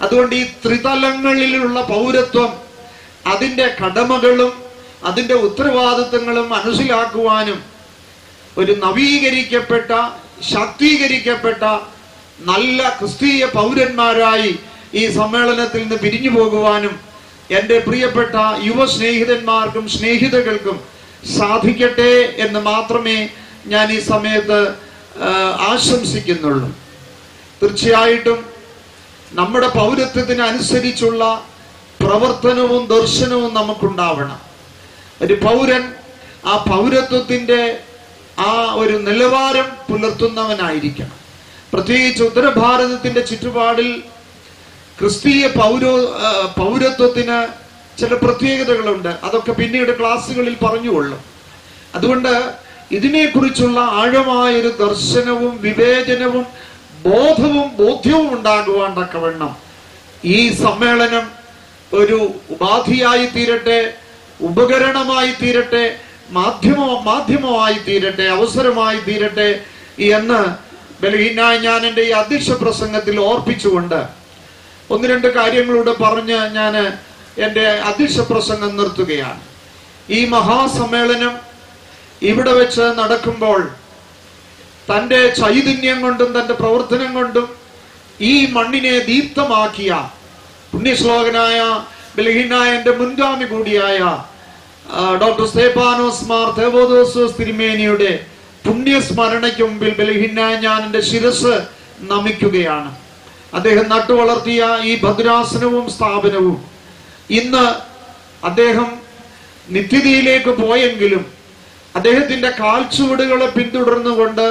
അതുകൊണ്ട് ഈ ത്രിതലങ്ങളിലുള്ള പൗരത്വം അതിന്റെ കടമകളും അതിന്റെ ഉത്തരവാദിത്തങ്ങളും മനസ്സിലാക്കുവാനും ഒരു നവീകരിക്കപ്പെട്ട ശാക്തീകരിക്കപ്പെട്ട നല്ല ക്രിസ്തീയ പൗരന്മാരായി ഈ സമ്മേളനത്തിൽ നിന്ന് പിരിഞ്ഞു പോകുവാനും എൻ്റെ പ്രിയപ്പെട്ട യുവ സ്നേഹിതന്മാർക്കും സ്നേഹിതകൾക്കും സാധിക്കട്ടെ എന്ന് മാത്രമേ ഞാൻ ഈ സമയത്ത് ആ, ആശംസിക്കുന്നുള്ളൂ തീർച്ചയായിട്ടും നമ്മുടെ പൗരത്വത്തിന് അനുസരിച്ചുള്ള പ്രവർത്തനവും ദർശനവും നമുക്കുണ്ടാവണം ഒരു പൗരൻ ആ പൗരത്വത്തിന്റെ ആ ഒരു നിലവാരം പുലർത്തുന്നവനായിരിക്കണം പ്രത്യേകിച്ച് ഉത്തരഭാരതത്തിന്റെ ചുറ്റുപാടിൽ ക്രിസ്തീയ പൗരോ ആ, പൗരത്വത്തിന് ചില പ്രത്യേകതകളുണ്ട് അതൊക്കെ പിന്നീട് ക്ലാസ്സുകളിൽ പറഞ്ഞുകൊള്ളും അതുകൊണ്ട് ഇതിനെക്കുറിച്ചുള്ള ആഴമായ ഒരു ദർശനവും വിവേചനവും ബോധവും ബോധ്യവും ഉണ്ടാകുവാൻ തക്കവണ്ണം ഈ സമ്മേളനം ഒരു ഉപാധിയായി തീരട്ടെ ഉപകരണമായി തീരട്ടെ മാധ്യമ മാധ്യമമായി തീരട്ടെ അവസരമായി തീരട്ടെ എന്ന് ബലഹീനായി ഞാൻ എൻ്റെ ഈ അധ്യക്ഷ പ്രസംഗത്തിൽ ഓർപ്പിച്ചുകൊണ്ട് ഒന്ന് രണ്ട് കാര്യങ്ങളൂടെ പറഞ്ഞ് ഞാൻ എൻ്റെ അധ്യക്ഷ പ്രസംഗം നിർത്തുകയാണ് ഈ മഹാസമ്മേളനം ഇവിടെ വെച്ച് നടക്കുമ്പോൾ തൻ്റെ ചൈതന്യം കൊണ്ടും തൻ്റെ പ്രവർത്തനം കൊണ്ടും ഈ മണ്ണിനെ ദീപ്തമാക്കിയ പുണ്യശ്ലോകനായ ബലഹീനായ എൻ്റെ മുൻഗാമി കൂടിയായ ആ, ഡോക്ടർ സ്തേപ്പാനോസ് മാർ തേവോദോസോസ് തിരുമേനിയുടെ പുണ്യസ്മരണയ്ക്ക് മുമ്പിൽ ബലഹീനായ ഞാൻ എൻ്റെ ശിരസ് നമിക്കുകയാണ് അദ്ദേഹം നട്ടുവളർത്തിയ ഈ ഭദ്രാസനവും സ്ഥാപനവും ഇന്ന് അദ്ദേഹം നിത്യതയിലേക്ക് പോയെങ്കിലും അദ്ദേഹത്തിന്റെ കാൽച്ചുവടുകളെ പിന്തുടർന്നുകൊണ്ട്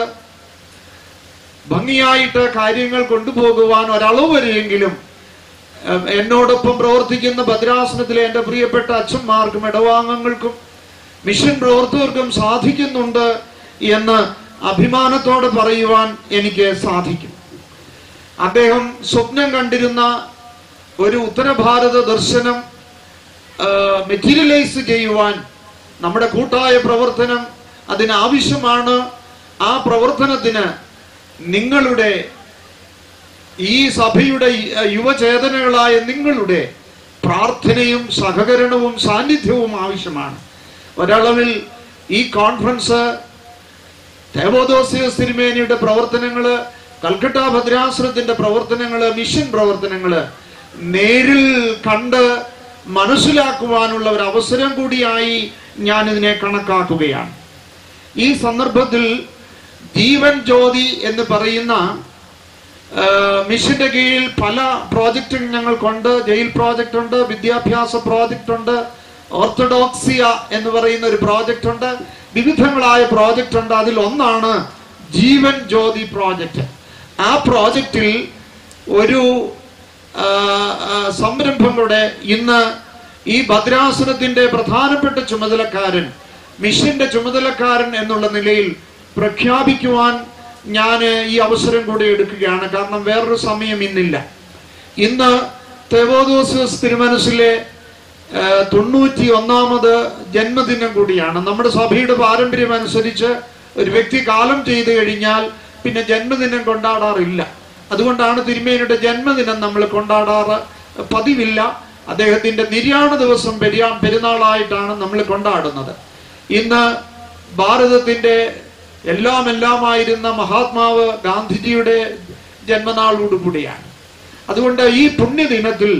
ഭംഗിയായിട്ട് കാര്യങ്ങൾ കൊണ്ടുപോകുവാൻ ഒരളവ് വരെയെങ്കിലും ഏഹ്, എന്നോടൊപ്പം പ്രവർത്തിക്കുന്ന ഭദ്രാസനത്തിലെ എൻ്റെ പ്രിയപ്പെട്ട അച്ഛന്മാർക്കും ഇടവാംഗങ്ങൾക്കും മിഷൻ പ്രവർത്തകർക്കും സാധിക്കുന്നുണ്ട് എന്ന് അഭിമാനത്തോടെ പറയുവാൻ എനിക്ക് സാധിക്കും അദ്ദേഹം സ്വപ്നം കണ്ടിരുന്ന ഒരു ഉത്തരഭാരത ദർശനം മെറ്റീരിയലൈസ് ചെയ്യുവാൻ നമ്മുടെ കൂട്ടായ പ്രവർത്തനം അതിനാവശ്യമാണ് ആ പ്രവർത്തനത്തിന് നിങ്ങളുടെ ഈ സഭയുടെ യ- യുവചേതനകളായ നിങ്ങളുടെ പ്രാർത്ഥനയും സഹകരണവും സാന്നിധ്യവും ആവശ്യമാണ് ഒരളവിൽ ഈ കോൺഫറൻസ് തേവോദോസിയസ് തിരുമേനിയുടെ പ്രവർത്തനങ്ങള് കൽക്കട്ട ഭദ്രാശ്രമത്തിന്റെ പ്രവർത്തനങ്ങള് മിഷൻ പ്രവർത്തനങ്ങള് നേരിൽ കണ്ട് മനസ്സിലാക്കുവാനുള്ള ഒരു അവസരം കൂടിയായി ഞാൻ ഇതിനെ കണക്കാക്കുകയാണ് ഈ സന്ദർഭത്തിൽ ജീവൻ ജ്യോതി എന്ന് പറയുന്ന ആ, മിഷന്റെ കീഴിൽ പല പ്രോജക്റ്റും ഞങ്ങൾക്കുണ്ട് ജയിൽ പ്രോജക്റ്റ് ഉണ്ട് വിദ്യാഭ്യാസ പ്രോജക്റ്റ് ഉണ്ട് ഓർത്തഡോക്സിയ എന്ന് പറയുന്ന ഒരു പ്രോജക്റ്റ് ഉണ്ട് വിവിധങ്ങളായ പ്രോജക്റ്റ് ഉണ്ട് അതിൽ ഒന്നാണ് ജീവൻ ജ്യോതി പ്രോജക്റ്റ് ആ പ്രോജക്റ്റിൽ ഒരു ആ, ആ, സംരംഭം കൂടെ ഇന്ന് ഈ ഭദ്രാസനത്തിന്റെ പ്രധാനപ്പെട്ട ചുമതലക്കാരൻ മിഷന്റെ ചുമതലക്കാരൻ എന്നുള്ള നിലയിൽ പ്രഖ്യാപിക്കുവാൻ ഞാൻ ഈ അവസരം കൂടി എടുക്കുകയാണ് കാരണം വേറൊരു സമയം ഇന്നില്ല ഇന്ന് തെവോദോസസ് തിരുമനസിലെ ആ, തൊണ്ണൂറ്റി ഒന്നാമത് ജന്മദിനം കൂടിയാണ് നമ്മുടെ സഭയുടെ പാരമ്പര്യം അനുസരിച്ച് ഒരു വ്യക്തി കാലം ചെയ്തു കഴിഞ്ഞാൽ പിന്നെ ജന്മദിനം കൊണ്ടാടാറില്ല അതുകൊണ്ടാണ് തിരുമേനിയുടെ ജന്മദിനം നമ്മൾ കൊണ്ടാടാറ് പതിവില്ല അദ്ദേഹത്തിന്റെ നിര്യാണ ദിവസം പെരിയാ പെരുന്നാളായിട്ടാണ് നമ്മൾ കൊണ്ടാടുന്നത് ഇന്ന് ഭാരതത്തിന്റെ എല്ലാം എല്ലാമായിരുന്ന മഹാത്മാവ് ഗാന്ധിജിയുടെ ജന്മനാളോടുകൂടിയാണ് അതുകൊണ്ട് ഈ പുണ്യദിനത്തിൽ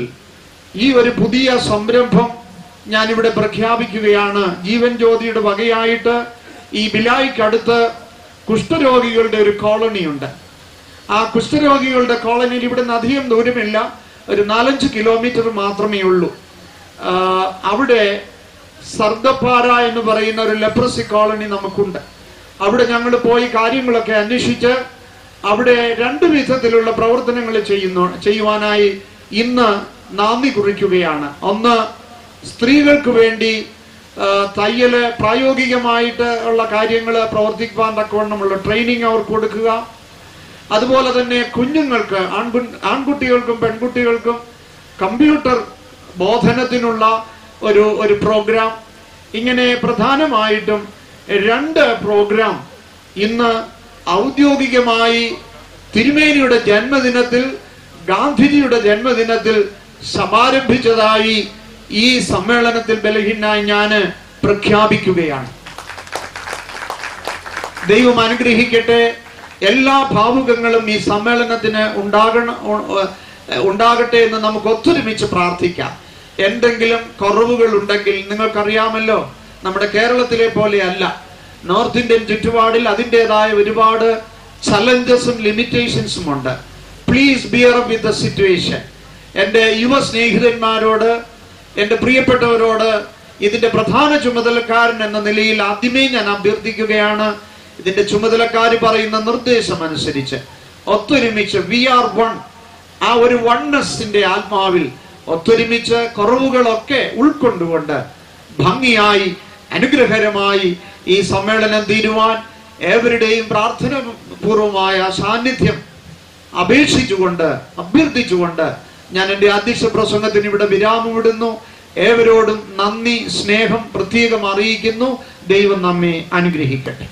ഈ ഒരു പുതിയ സംരംഭം ഞാനിവിടെ പ്രഖ്യാപിക്കുകയാണ് ജീവൻ ജ്യോതിയുടെ വകയായിട്ട് ഈ ബിലായിക്കടുത്ത് കുഷ്ഠരോഗികളുടെ ഒരു കോളനി ഉണ്ട് ആ കുഷ്ഠരോഗികളുടെ കോളനിയിൽ ഇവിടെ നിന്ന് അധികം ദൂരമില്ല ഒരു നാലഞ്ച് കിലോമീറ്റർ മാത്രമേ ഉള്ളൂ ആ, അവിടെ സർദപ്പാറ എന്ന് പറയുന്ന ഒരു ലെപ്രസി കോളനി നമുക്കുണ്ട് അവിടെ ഞങ്ങൾ പോയി കാര്യങ്ങളൊക്കെ അന്വേഷിച്ച് അവിടെ രണ്ട് വിധത്തിലുള്ള പ്രവർത്തനങ്ങൾ ചെയ്യുന്നു ചെയ്യുവാനായി ഇന്ന് നാന്ദി കുറിക്കുകയാണ് ഒന്ന് സ്ത്രീകൾക്ക് വേണ്ടി ആ, തയ്യല് പ്രായോഗികമായിട്ട് ഉള്ള കാര്യങ്ങൾ പ്രവർത്തിക്കുവാൻ തക്കവണ്ണമുള്ള ട്രെയിനിങ് അവർക്ക് കൊടുക്കുക അതുപോലെ തന്നെ കുഞ്ഞുങ്ങൾക്ക് ആൺകു ആൺകുട്ടികൾക്കും പെൺകുട്ടികൾക്കും കമ്പ്യൂട്ടർ ബോധനത്തിനുള്ള ഒരു ഒരു പ്രോഗ്രാം ഇങ്ങനെ പ്രധാനമായിട്ടും രണ്ട് പ്രോഗ്രാം ഇന്ന് ഔദ്യോഗികമായി തിരുമേനിയുടെ ജന്മദിനത്തിൽ ഗാന്ധിജിയുടെ ജന്മദിനത്തിൽ സമാരംഭിച്ചതായി ഈ സമ്മേളനത്തിൽ ബലഹീനായി ഞാൻ പ്രഖ്യാപിക്കുകയാണ് ദൈവം അനുഗ്രഹിക്കട്ടെ എല്ലാ ഭാവുകങ്ങളും ഈ സമ്മേളനത്തിന് ഉണ്ടാകണം ഉ- ഉണ്ടാകട്ടെ എന്ന് നമുക്ക് ഒത്തൊരുമിച്ച് പ്രാർത്ഥിക്കാം എന്തെങ്കിലും കുറവുകൾ ഉണ്ടെങ്കിൽ നിങ്ങൾക്കറിയാമല്ലോ നമ്മുടെ കേരളത്തിലെ പോലെയല്ല നോർത്ത് ഇന്ത്യൻ ചുറ്റുപാടിൽ അതിൻ്റെതായ ഒരുപാട് ചലഞ്ചസും ലിമിറ്റേഷൻസും ഉണ്ട് please bear up with the situation എൻ്റെ യുവ സ്നേഹിതന്മാരോട് എൻ്റെ പ്രിയപ്പെട്ടവരോട് ഇതിന്റെ പ്രധാന ചുമതലക്കാരൻ എന്ന നിലയിൽ ആദ്യമേ ഞാൻ അഭ്യർത്ഥിക്കുകയാണ് ഇതിന്റെ ചുമതലക്കാർ പറയുന്ന നിർദ്ദേശം അനുസരിച്ച് ഒത്തൊരുമിച്ച് വി ആർ വൺ ആ ഒരു വണ്ണസിന്റെ ആത്മാവിൽ ഒത്തൊരുമിച്ച് കുറവുകളൊക്കെ ഉൾക്കൊണ്ടുകൊണ്ട് ഭംഗിയായി അനുഗ്രഹകരമായി ഈ സമ്മേളനം തീരുവാൻ ഏവരുടെയും പ്രാർത്ഥന പൂർവമായ സാന്നിധ്യം അപേക്ഷിച്ചുകൊണ്ട് അഭ്യർത്ഥിച്ചുകൊണ്ട് ഞാൻ എൻ്റെ അധ്യക്ഷ പ്രസംഗത്തിന് ഇവിടെ വിരാമമിടുന്നു ഏവരോടും നന്ദി സ്നേഹം പ്രത്യേകം അറിയിക്കുന്നു ദൈവം നമ്മെ അനുഗ്രഹിക്കട്ടെ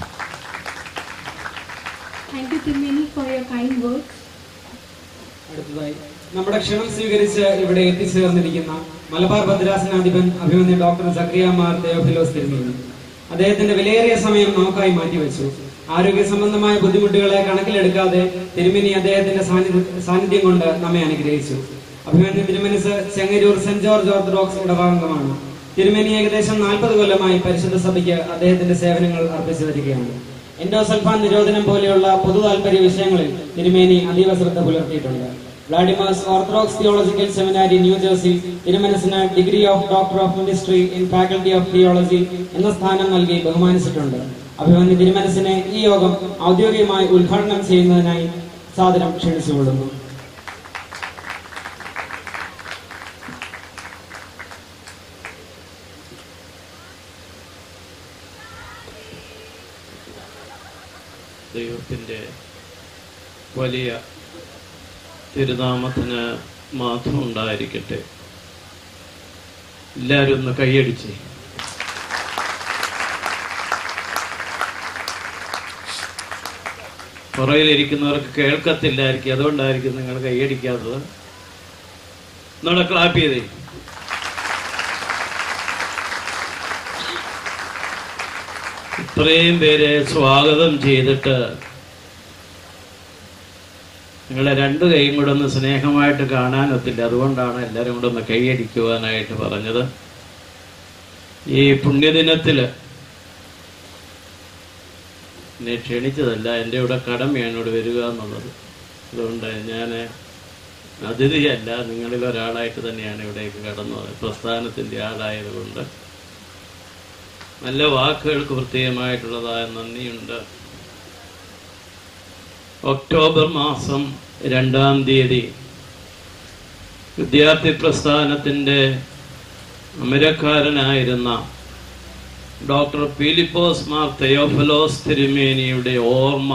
Thank you, Tirumeni, for your kind words. അടുത്തതായി നമ്മുടെ ക്ഷണം സ്വീകരിച്ച് ഇവിടെ എത്തിച്ചേർന്നിരിക്കുന്ന മലബാർ ഭദ്രാസനാധിപൻ അഭിമന്യ ഡോക്ടർ സക്രിയമാർ തെയോഫിലോസ് തിരുമേനി അദ്ദേഹത്തിന്റെ വിലയേറിയ സമയം നമുക്കായി മാറ്റിവെച്ചു ആരോഗ്യ സംബന്ധമായ ബുദ്ധിമുട്ടുകളെ കണക്കിലെടുക്കാതെ തിരുമേനി അദ്ദേഹത്തിന്റെ സാന്നിധ്യ- സാന്നിധ്യം കൊണ്ട് നമ്മെ അനുഗ്രഹിച്ചു അഭിമന്യ തിരുമനസ് ചെങ്ങരൂർ സെന്റ് ജോർജ് ഓർത്തഡോക്സ് ഇടവാംഗമാണ് തിരുമേനി ഏകദേശം നാൽപ്പത് കൊല്ലമായി പരിശുദ്ധ സഭയ്ക്ക് അദ്ദേഹത്തിന്റെ സേവനങ്ങൾ അർപ്പിച്ചു വരികയാണ് എൻഡോസൾഫാൻ നിരോധനം പോലെയുള്ള പൊതു താൽപര്യ വിഷയങ്ങളിൽ തിരുമേനി അതീവ ശ്രദ്ധ പുലർത്തിയിട്ടുണ്ട് Vladimir's Orthodox theological seminary New Jersey തിരുമനസിന് degree of doctor of ministry in faculty of theology എന്ന സ്ഥാനം നൽകി ബഹുമാനിച്ചിട്ടുണ്ട് അഭിമന്യ തിരുമനസിനെ ഈ യോഗം ഔദ്യോഗികമായി ഉദ്ഘാടനം ചെയ്യുന്നതിനായി സാദരം ക്ഷണിച്ചുകൊള്ളുന്നു ദൈവത്തിൻ്റെ വലിയ തിരുനാമത്തിന് മാത്രം ഉണ്ടായിരിക്കട്ടെ എല്ലാവരും ഒന്ന് കൈയടിച്ച് പുറകിലിരിക്കുന്നവർക്ക് കേൾക്കത്തില്ലായിരിക്കും അതുകൊണ്ടായിരിക്കും നിങ്ങൾ കൈയടിക്കാത്തത് നമ്മളെ ക്ലാപ്പ് ചെയ്തേ ഇത്രയും പേരെ സ്വാഗതം ചെയ്തിട്ട് നിങ്ങളെ രണ്ട് കൈയും കൂടെ ഒന്ന് സ്നേഹമായിട്ട് കാണാനൊത്തില്ല അതുകൊണ്ടാണ് എല്ലാവരും കൂടെ ഒന്ന് കൈയടിക്കുവാനായിട്ട് പറഞ്ഞത് ഈ പുണ്യദിനത്തില് എന്നെ ക്ഷണിച്ചതല്ല എൻ്റെ ഇവിടെ കടമയാണ് ഇവിടെ വരിക എന്നുള്ളത് അതുകൊണ്ട് ഞാൻ അതിഥിയല്ല നിങ്ങളിൽ ഒരാളായിട്ട് തന്നെയാണ് ഇവിടേക്ക് കടന്നത് പ്രസ്ഥാനത്തിൻ്റെ ആളായതുകൊണ്ട് നല്ല വാക്കുകൾക്ക് പ്രത്യേകമായിട്ടുള്ളതായ നന്ദിയുണ്ട് ഒക്ടോബർ മാസം രണ്ടാം തീയതി വിദ്യാർത്ഥി പ്രസ്ഥാനത്തിൻ്റെ അമരക്കാരനായിരുന്ന ഡോക്ടർ പീലിപ്പോസ് മാർ തെയോഫലോസ് തിരുമേനിയുടെ ഓർമ്മ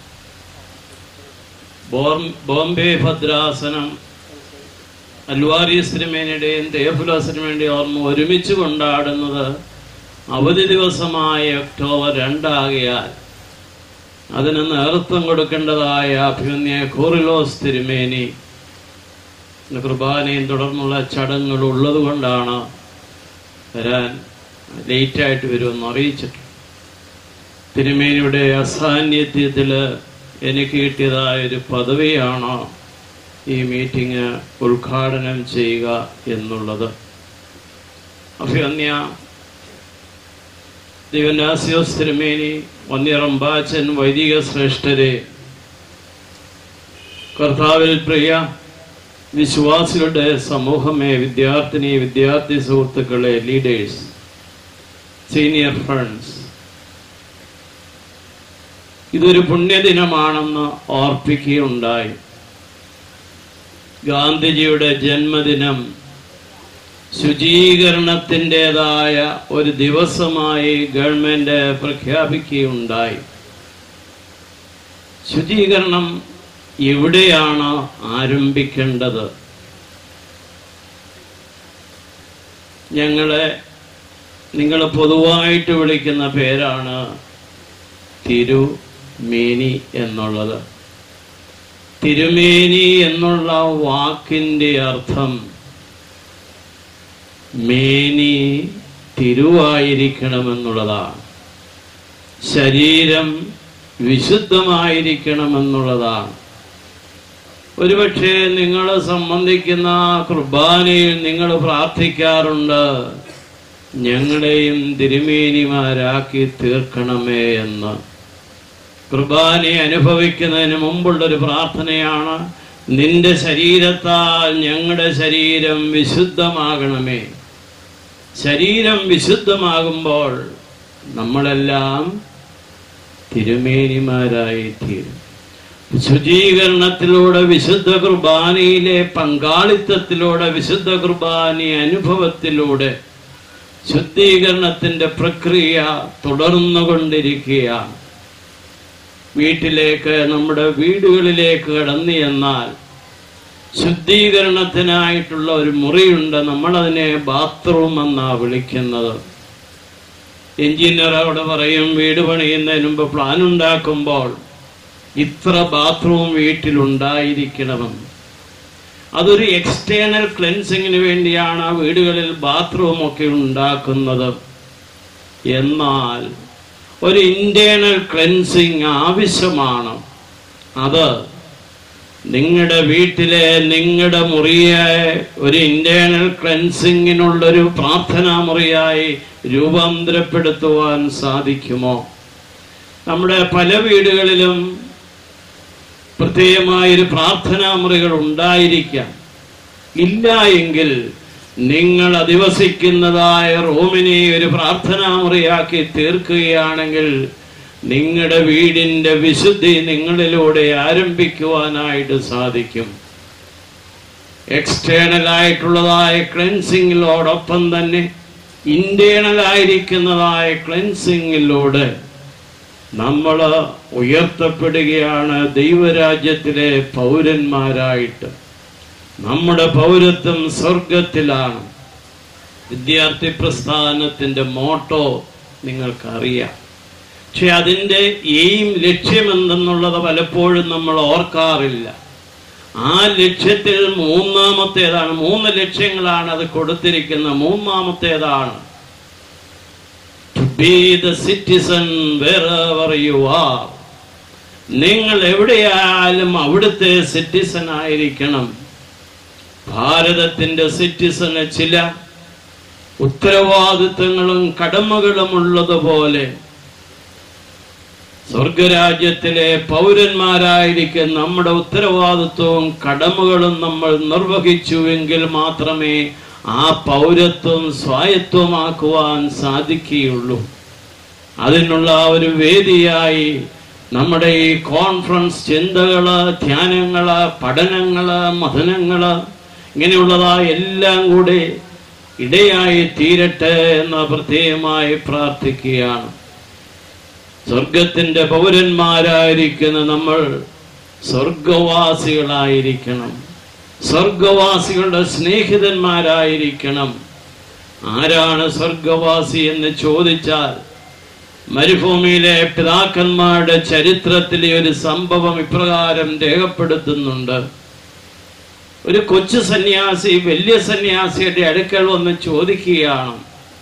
ബോം- ബോംബെ ഭദ്രാസനം അൽവാരീസ് തിരുമേനിയുടെയും തെയോഫലോസ് തിരുമേനിയുടെയും ഓർമ്മ ഒരുമിച്ച് കൊണ്ടാടുന്നത് അവധി ദിവസമായ ഒക്ടോബർ രണ്ടാകിയാൽ അതിന് നേതൃത്വം കൊടുക്കേണ്ടതായ അഭിമന്യ കോറിലോസ് തിരുമേനി ഇന്ന് കുർബാനയും തുടർന്നുള്ള ചടങ്ങുകൾ ഉള്ളത് കൊണ്ടാണ് വരാൻ ലേറ്റായിട്ട് വരുമെന്ന് അറിയിച്ചിട്ട് തിരുമേനിയുടെ അസാന്നിധ്യത്തിൽ എനിക്ക് കിട്ടിയതായ ഒരു പദവിയാണ് ഈ മീറ്റിംഗ് ഉദ്ഘാടനം ചെയ്യുക എന്നുള്ളത് അഭിമന്യ ദിവനാസിയോസ് തിരുമേനി വന്യറമ്പാച്ചൻ വൈദിക ശ്രേഷ്ഠരെ കർത്താവിൽ പ്രിയ വിശ്വാസികളുടെ സമൂഹമേ വിദ്യാർത്ഥിനി വിദ്യാർത്ഥി സുഹൃത്തുക്കളെ ലീഡേഴ്സ് സീനിയർ ഫ്രണ്ട്സ് ഇതൊരു പുണ്യദിനമാണെന്ന് ഓർപ്പിക്കുകയുണ്ടായി ഗാന്ധിജിയുടെ ജന്മദിനം ശുചീകരണത്തിൻ്റെതായ ഒരു ദിവസമായി ഗവൺമെന്റ് പ്രഖ്യാപിക്കുകയുണ്ടായി ശുചീകരണം എവിടെയാണ് ആരംഭിക്കേണ്ടത് ഞങ്ങളെ നിങ്ങൾ പൊതുവായിട്ട് വിളിക്കുന്ന പേരാണ് തിരുമേനി എന്നുള്ളത് തിരുമേനി എന്നുള്ള വാക്കിന്റെ അർത്ഥം മേനി തിരുവായിരിക്കണമെന്നുള്ളതാണ് ശരീരം വിശുദ്ധമായിരിക്കണമെന്നുള്ളതാണ് ഒരുപക്ഷെ നിങ്ങൾ സംബന്ധിക്കുന്ന കുർബാനയിൽ നിങ്ങൾ പ്രാർത്ഥിക്കാറുണ്ട് ഞങ്ങളെയും തിരുമേനിമാരാക്കി തീർക്കണമേ എന്ന് കുർബാനയെ അനുഭവിക്കുന്നതിന് മുമ്പുള്ളൊരു പ്രാർത്ഥനയാണ് നിന്റെ ശരീരത്താൽ ഞങ്ങളുടെ ശരീരം വിശുദ്ധമാകണമേ ശരീരം വിശുദ്ധമാകുമ്പോൾ നമ്മളെല്ലാം തിരുമേനിമാരായി തീരും ശുചീകരണത്തിലൂടെ വിശുദ്ധ കുർബാനയിലെ പങ്കാളിത്തത്തിലൂടെ വിശുദ്ധ കുർബാന അനുഭവത്തിലൂടെ ശുദ്ധീകരണത്തിന്റെ പ്രക്രിയ തുടർന്നുകൊണ്ടിരിക്കുകയാണ് വീട്ടിലേക്ക് നമ്മുടെ വീടുകളിലേക്ക് കടന്നു എന്നാൽ ശുദ്ധീകരണത്തിനായിട്ടുള്ള ഒരു മുറിയുണ്ട് നമ്മളതിനെ ബാത്റൂം എന്നാ വിളിക്കുന്നത് എഞ്ചിനീയർ അവിടെ പറയും വീട് പണിയുന്നതിന് മുമ്പ് പ്ലാൻ ഉണ്ടാക്കുമ്പോൾ ഇത്ര ബാത്റൂം വീട്ടിലുണ്ടായിരിക്കണമെന്ന് അതൊരു എക്സ്റ്റേണൽ ക്ലെൻസിങ്ങിന് വേണ്ടിയാണ് ആ വീടുകളിൽ ബാത്റൂം ഒക്കെ ഉണ്ടാക്കുന്നത് എന്നാൽ ഒരു ഇന്റേണൽ ക്ലെൻസിങ് ആവശ്യമാണ് അത് നിങ്ങളുടെ വീട്ടിലെ നിങ്ങളുടെ മുറിയെ ഒരു ഇന്റേണൽ ക്ലെൻസിങ്ങിനുള്ളൊരു പ്രാർത്ഥനാ മുറിയായി രൂപാന്തരപ്പെടുത്തുവാൻ സാധിക്കുമോ നമ്മുടെ പല വീടുകളിലും പ്രത്യേകമായൊരു പ്രാർത്ഥനാ മുറികൾ ഉണ്ടായിരിക്കാം ഇല്ല എങ്കിൽ നിങ്ങൾ അധിവസിക്കുന്നതായ റൂമിനെ ഒരു പ്രാർത്ഥനാ മുറിയാക്കി തീർക്കുകയാണെങ്കിൽ നിങ്ങളുടെ വീടിന്റെ വിശുദ്ധി നിങ്ങളിലൂടെ ആരംഭിക്കുവാനായിട്ട് സാധിക്കും എക്സ്റ്റേണൽ ആയിട്ടുള്ളതായ ക്ലെൻസിങ്ങിലോടൊപ്പം തന്നെ ഇന്റേണൽ ആയിരിക്കുന്നതായ ക്ലെൻസിങ്ങിലൂടെ നമ്മൾ ഉയർത്തപ്പെടുകയാണ് ദൈവരാജ്യത്തിലെ പൗരന്മാരായിട്ട് നമ്മുടെ പൗരത്വം സ്വർഗത്തിലാണ് വിദ്യാർത്ഥി പ്രസ്ഥാനത്തിന്റെ മോട്ടോ നിങ്ങൾക്കറിയാം പക്ഷെ അതിൻ്റെ എയിം ലക്ഷ്യമെന്തെന്നുള്ളത് പലപ്പോഴും നമ്മൾ ഓർക്കാറില്ല ആ ലക്ഷ്യത്തിൽ മൂന്നാമത്തേതാണ് മൂന്ന് ലക്ഷ്യങ്ങളാണ് അത് കൊടുത്തിരിക്കുന്നത് മൂന്നാമത്തേതാണ് to be the citizen wherever you are നിങ്ങൾ എവിടെയായാലും അവിടുത്തെ സിറ്റിസൺ ആയിരിക്കണം ഭാരതത്തിന്റെ സിറ്റിസന് ചില ഉത്തരവാദിത്തങ്ങളും കടമകളും ഉള്ളതുപോലെ സ്വർഗരാജ്യത്തിലെ പൗരന്മാരായിരിക്കും നമ്മുടെ ഉത്തരവാദിത്വവും കടമകളും നമ്മൾ നിർവഹിച്ചുവെങ്കിൽ മാത്രമേ ആ പൗരത്വം സ്വായത്വമാക്കുവാൻ സാധിക്കുകയുള്ളൂ അതിനുള്ള ഒരു വേദിയായി നമ്മുടെ ഈ കോൺഫറൻസ് ചിന്തകള് ധ്യാനങ്ങള് പഠനങ്ങള് മഥനങ്ങള് ഇങ്ങനെയുള്ളതായ എല്ലാം കൂടി ഇടയായി തീരട്ടെ എന്ന് പ്രത്യേകമായി പ്രാർത്ഥിക്കുകയാണ് സ്വർഗത്തിന്റെ പൗരന്മാരായിരിക്കുന്ന നമ്മൾ സ്വർഗവാസികളായിരിക്കണം സ്വർഗവാസികളുടെ സ്നേഹിതന്മാരായിരിക്കണം ആരാണ് സ്വർഗവാസി എന്ന് ചോദിച്ചാൽ മരുഭൂമിയിലെ പിതാക്കന്മാരുടെ ചരിത്രത്തിലെ ഒരു സംഭവം ഇപ്രകാരം രേഖപ്പെടുത്തുന്നുണ്ട് ഒരു കൊച്ചു സന്യാസി വലിയ സന്യാസിയുടെ അടുക്കൽ വന്ന് ചോദിക്കുകയാണ്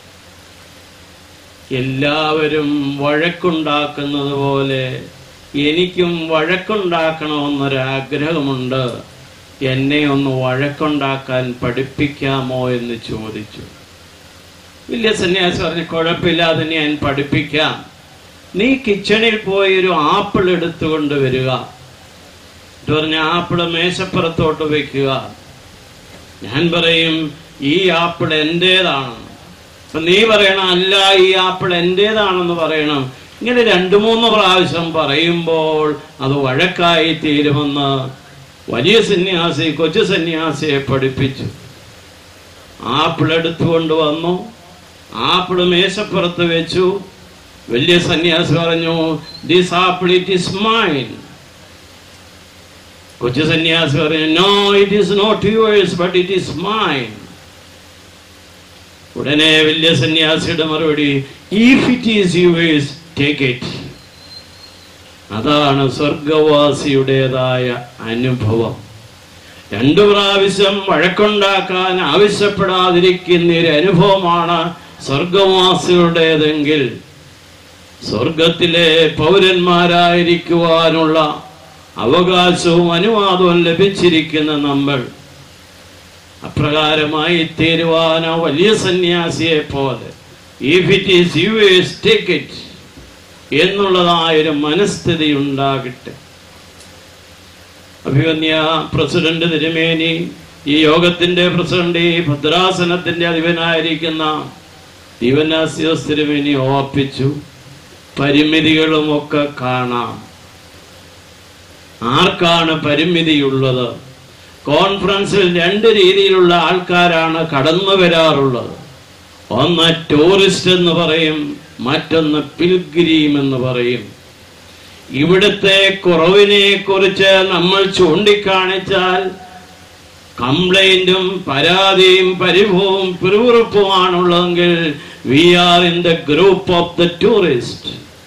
എല്ലാവരും വഴക്കുണ്ടാക്കുന്നത് പോലെ എനിക്കും വഴക്കുണ്ടാക്കണമെന്നൊരാഗ്രഹമുണ്ട് എന്നെ ഒന്ന് വഴക്കുണ്ടാക്കാൻ പഠിപ്പിക്കാമോ എന്ന് ചോദിച്ചു വലിയ സന്യാസി പറഞ്ഞു കുഴപ്പമില്ലാതെ ഞാൻ പഠിപ്പിക്കാം നീ കിച്ചണിൽ പോയി ഒരു ആപ്പിൾ എടുത്തുകൊണ്ട് വരിക എന്നിട്ട് പറഞ്ഞ ആപ്പിള് മേശപ്പുറത്തോട്ട് വെക്കുക ഞാൻ പറയും ഈ ആപ്പിൾ എന്റേതാണ് അപ്പൊ നീ പറയണം അല്ല ഈ ആപ്പിൾ എന്റേതാണെന്ന് പറയണം ഇങ്ങനെ രണ്ടു മൂന്ന് പ്രാവശ്യം പറയുമ്പോൾ അത് വഴക്കായി തീരുമെന്ന് വലിയ സന്യാസി കൊച്ചു സന്യാസിയെ പഠിപ്പിച്ചു ആപ്പിൾ എടുത്തുകൊണ്ട് വന്നു ആപ്പിൾ മേശപ്പുറത്ത് വെച്ചു വലിയ സന്യാസി പറഞ്ഞു this apple it is mine കൊച്ചു സന്യാസി പറഞ്ഞു no it is not yours but it is mine ഉടനെ വലിയ സന്യാസിയുടെ മറുപടി if it is yours take it അതാണ് സ്വർഗവാസിയുടേതായ അനുഭവം രണ്ടു പ്രാവശ്യം വഴക്കുണ്ടാക്കാൻ ആവശ്യപ്പെടാതിരിക്കുന്ന ഒരു അനുഭവമാണ് സ്വർഗവാസികളുടേതെങ്കിൽ സ്വർഗത്തിലെ പൗരന്മാരായിരിക്കുവാനുള്ള അവകാശവും അനുവാദവും ലഭിച്ചിരിക്കുന്ന നമ്മൾ അപ്രകാരമായി തീരുവാനോ വലിയ സന്യാസിയെ പോലെ if it is you take it എന്നുള്ളതായൊരു മനസ്ഥിതി ഉണ്ടാകട്ടെ അഭിമന്യ പ്രസിഡന്റ് തിരുമേനി ഈ യോഗത്തിന്റെ പ്രസിഡന്റ് ഈ ഭദ്രാസനത്തിന്റെ അധിപനായിരിക്കുന്ന ദിവനാസ്യോസ് തിരുമേനി ഓർപ്പിച്ചു പരിമിതികളുമൊക്കെ കാണാം ആർക്കാണ് പരിമിതിയുള്ളത് കോൺഫറൻസിൽ രണ്ട് രീതിയിലുള്ള ആൾക്കാരാണ് കടന്നു വരാറുള്ളത് ഒന്ന് ടൂറിസ്റ്റ് എന്ന് പറയും മറ്റൊന്ന് പിൽഗ്രീം എന്ന് പറയും ഇവിടുത്തെ കുറവിനെ കുറിച്ച് നമ്മൾ ചൂണ്ടിക്കാണിച്ചാൽ കംപ്ലൈന്റും പരാതിയും പരിഭവവും പിറുപിറുപ്പുമാണുള്ളതെങ്കിൽ we are in the group of the tourist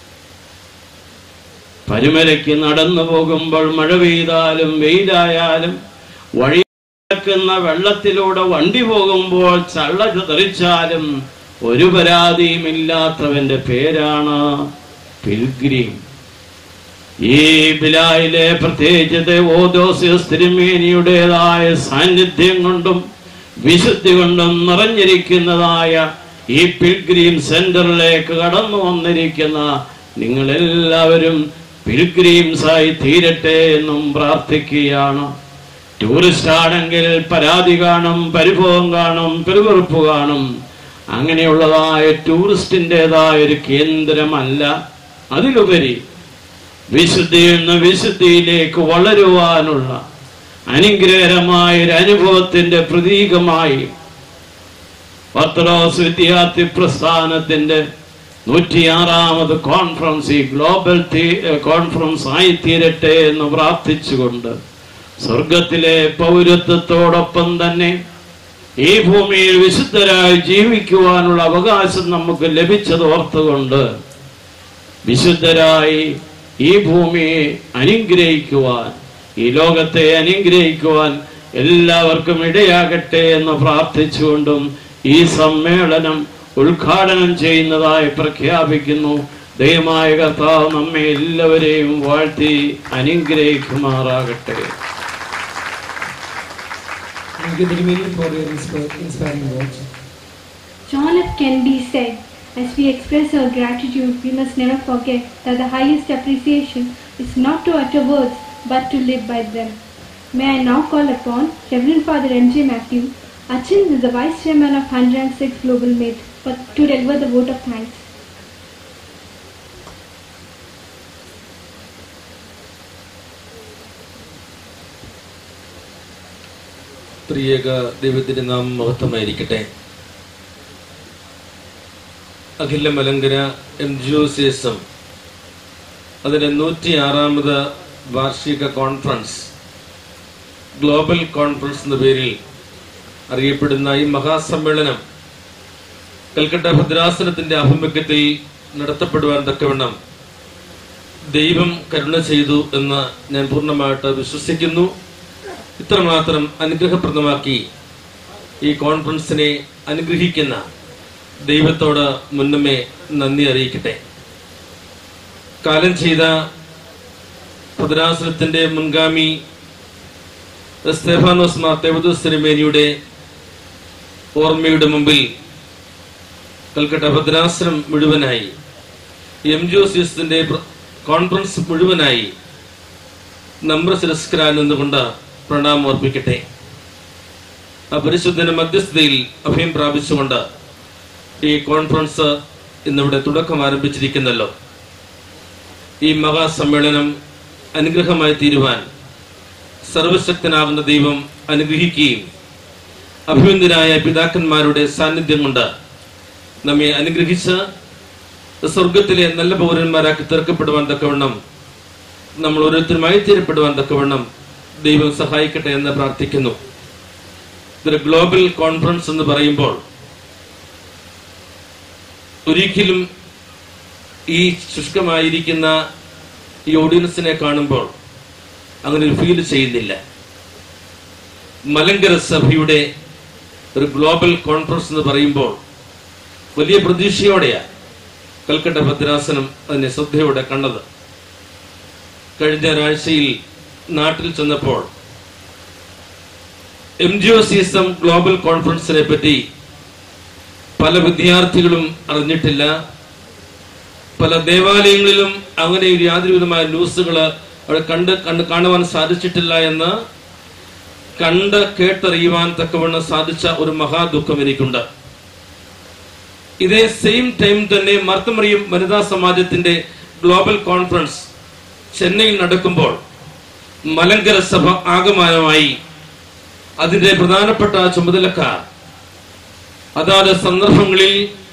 പരുമലയ്ക്ക് നടന്നു പോകുമ്പോൾ മഴ പെയ്താലും വെയിലായാലും വഴി കിടക്കുന്ന വെള്ളത്തിലൂടെ വണ്ടി പോകുമ്പോൾ ചള്ള തെറിച്ചാലും ഒരു പരാതിയും ഇല്ലാത്തവന്റെ പേരാണ് പിൽഗ്രീം ഈ ബിലായിലെ പ്രത്യേകിച്ച് ഓദോസിയസ് തിരുമേനിയുടേതായ സാന്നിധ്യം കൊണ്ടും വിശുദ്ധി കൊണ്ടും നിറഞ്ഞിരിക്കുന്നതായ ഈ പിൽഗ്രീം സെന്ററിലേക്ക് കടന്നു വന്നിരിക്കുന്ന നിങ്ങളെല്ലാവരും പിൽഗ്രീംസായി തീരട്ടെ എന്നും പ്രാർത്ഥിക്കുകയാണ് ടൂറിസ്റ്റ് ആണെങ്കിൽ പരാതി കാണും പരിഭവം കാണും പെരുവെറുപ്പ് കാണും അങ്ങനെയുള്ളതായ ടൂറിസ്റ്റിൻ്റെതായ ഒരു കേന്ദ്രമല്ല അതിലുപരി വിശുദ്ധിയിൽ നിന്ന് വിശുദ്ധിയിലേക്ക് വളരുവാനുള്ള അനുഗ്രഹകരമായ ഒരു അനുഭവത്തിന്റെ പ്രതീകമായി പത്രോസ് വിദ്യാർത്ഥി പ്രസ്ഥാനത്തിന്റെ നൂറ്റിയാറാമത് കോൺഫറൻസ് ഈ ഗ്ലോബൽ തീ- കോൺഫറൻസ് ആയി തീരട്ടെ എന്ന് പ്രാർത്ഥിച്ചുകൊണ്ട് സ്വർഗത്തിലെ പൗരത്വത്തോടൊപ്പം തന്നെ ഈ ഭൂമിയിൽ വിശുദ്ധരായി ജീവിക്കുവാനുള്ള അവകാശം നമുക്ക് ലഭിച്ചത് ഓർത്തുകൊണ്ട് വിശുദ്ധരായി ഈ ഭൂമിയെ അനുഗ്രഹിക്കുവാൻ ഈ ലോകത്തെ അനുഗ്രഹിക്കുവാൻ എല്ലാവർക്കും ഇടയാകട്ടെ എന്ന് പ്രാർത്ഥിച്ചുകൊണ്ടും ഈ സമ്മേളനം ഉദ്ഘാടനം ചെയ്യുന്നതായി പ്രഖ്യാപിക്കുന്നു ദയമായ കർത്താവ് നമ്മെ എല്ലാവരെയും വാഴ്ത്തി അനുഗ്രഹിക്കുമാറാകട്ടെ Thank you, Tirumeni, for your insp- inspiring words. John F. Kennedy said, as we express our gratitude, we must never forget that the highest appreciation is not to utter words, but to live by them. May I now call upon Reverend Father M.J. Matthew, Achin is the Vice Chairman of 106 Global Mate, for, to deliver the vote of thanks. പ്രിയക ദൈവത്തിന്റെ നാം മഹത്വമായിരിക്കട്ടെ അഖില Malankara M G O C S M അതിന്റെ നൂറ്റി ആറാമത് വാർഷിക conference global conference എന്ന പേരിൽ അറിയപ്പെടുന്ന ഈ മഹാസമ്മേളനം കൽക്കട്ട ഭദ്രാസനത്തിന്റെ ആഭിമുഖ്യത്തിൽ നടത്തപ്പെടുവാൻ തക്കവണ്ണം ദൈവം കരുണ ചെയ്തു എന്ന് ഞാൻ പൂർണ്ണമായിട്ട് വിശ്വസിക്കുന്നു ഇത്രമാത്രം അനുഗ്രഹപ്രദമാക്കി ഈ കോൺഫറൻസിനെ അനുഗ്രഹിക്കുന്ന ദൈവത്തോട് മുന്നമേ നന്ദി അറിയിക്കട്ടെ കാലം ചെയ്ത ഭദ്രാസനത്തിന്റെ മുൻഗാമി സ്തേഫാനോസ് മാർ തേവദോസ് തിരുമേനിയുടെ ഓർമ്മയുടെ മുമ്പിൽ കൽക്കട്ട ഭദ്രാസനം മുഴുവനായി എം ജി ഒ സി എസിന്റെ കോൺഫറൻസ് മുഴുവനായി നമ്ര ശിരസ്കരാൻ നിന്നുകൊണ്ട് പ്രണാമം അർപ്പിക്കട്ടെ ആ പരിശുദ്ധന മധ്യസ്ഥതയിൽ അഭയം പ്രാപിച്ചുകൊണ്ട് ഈ കോൺഫറൻസ് ഇന്നിവിടെ തുടക്കം ആരംഭിച്ചിരിക്കുന്നല്ലോ ഈ മഹാസമ്മേളനം അനുഗ്രഹമായി തീരുവാൻ സർവശക്തനാകുന്ന ദൈവം അനുഗ്രഹിക്കുകയും അഭിമന്യരായ പിതാക്കന്മാരുടെ സാന്നിധ്യം കൊണ്ട് നമ്മെ അനുഗ്രഹിച്ച് സ്വർഗത്തിലെ നല്ല പൗരന്മാരാക്കി തീർക്കപ്പെടുവാൻ തക്കവണ്ണം നമ്മൾ ഓരോരുത്തരുമായി തീരപ്പെടുവാൻ തക്കവണ്ണം ദൈവം സഹായിക്കട്ടെ എന്ന് പ്രാർത്ഥിക്കുന്നു ഇതൊരു ഗ്ലോബൽ കോൺഫറൻസ് എന്ന് പറയുമ്പോൾ ഒരിക്കലും ഈ ശുഷ്കമായിരിക്കുന്ന ഈ ഓഡിയൻസിനെ കാണുമ്പോൾ അങ്ങനെ ഒരു ഫീൽ ചെയ്യുന്നില്ല മലങ്കര സഭയുടെ ഒരു ഗ്ലോബൽ കോൺഫറൻസ് എന്ന് പറയുമ്പോൾ വലിയ പ്രതീക്ഷയോടെയാ കൽക്കട്ട ഭദ്രാസനം അതിനെ ശ്രദ്ധയോടെ കണ്ടത് കഴിഞ്ഞ ഒരാഴ്ചയിൽ നാട്ടിൽ ചെന്നപ്പോൾ M G O C S M global കോൺഫറൻസിനെ പറ്റി പല വിദ്യാർത്ഥികളും അറിഞ്ഞിട്ടില്ല പല ദേവാലയങ്ങളിലും അങ്ങനെ ഒരു യാതൊരു വിധമായ ന്യൂസുകൾ അവിടെ കണ്ട് കണ്ട് കാണുവാൻ സാധിച്ചിട്ടില്ല എന്ന് കണ്ട് കേട്ടറിയുവാൻ തക്കവണ്ണം സാധിച്ച ഒരു മഹാദുഃഖം എനിക്കുണ്ട് ഇതേ സെയിം ടൈം തന്നെ മർത്തമറിയും വനിതാ സമാജത്തിന്റെ ഗ്ലോബൽ കോൺഫറൻസ് ചെന്നൈയിൽ നടക്കുമ്പോൾ മലങ്കര സഭ ആകമാനമായി അതിന്റെ പ്രധാനപ്പെട്ട ചുമതലക്കാർ അതാത് സന്ദർഭങ്ങളിൽ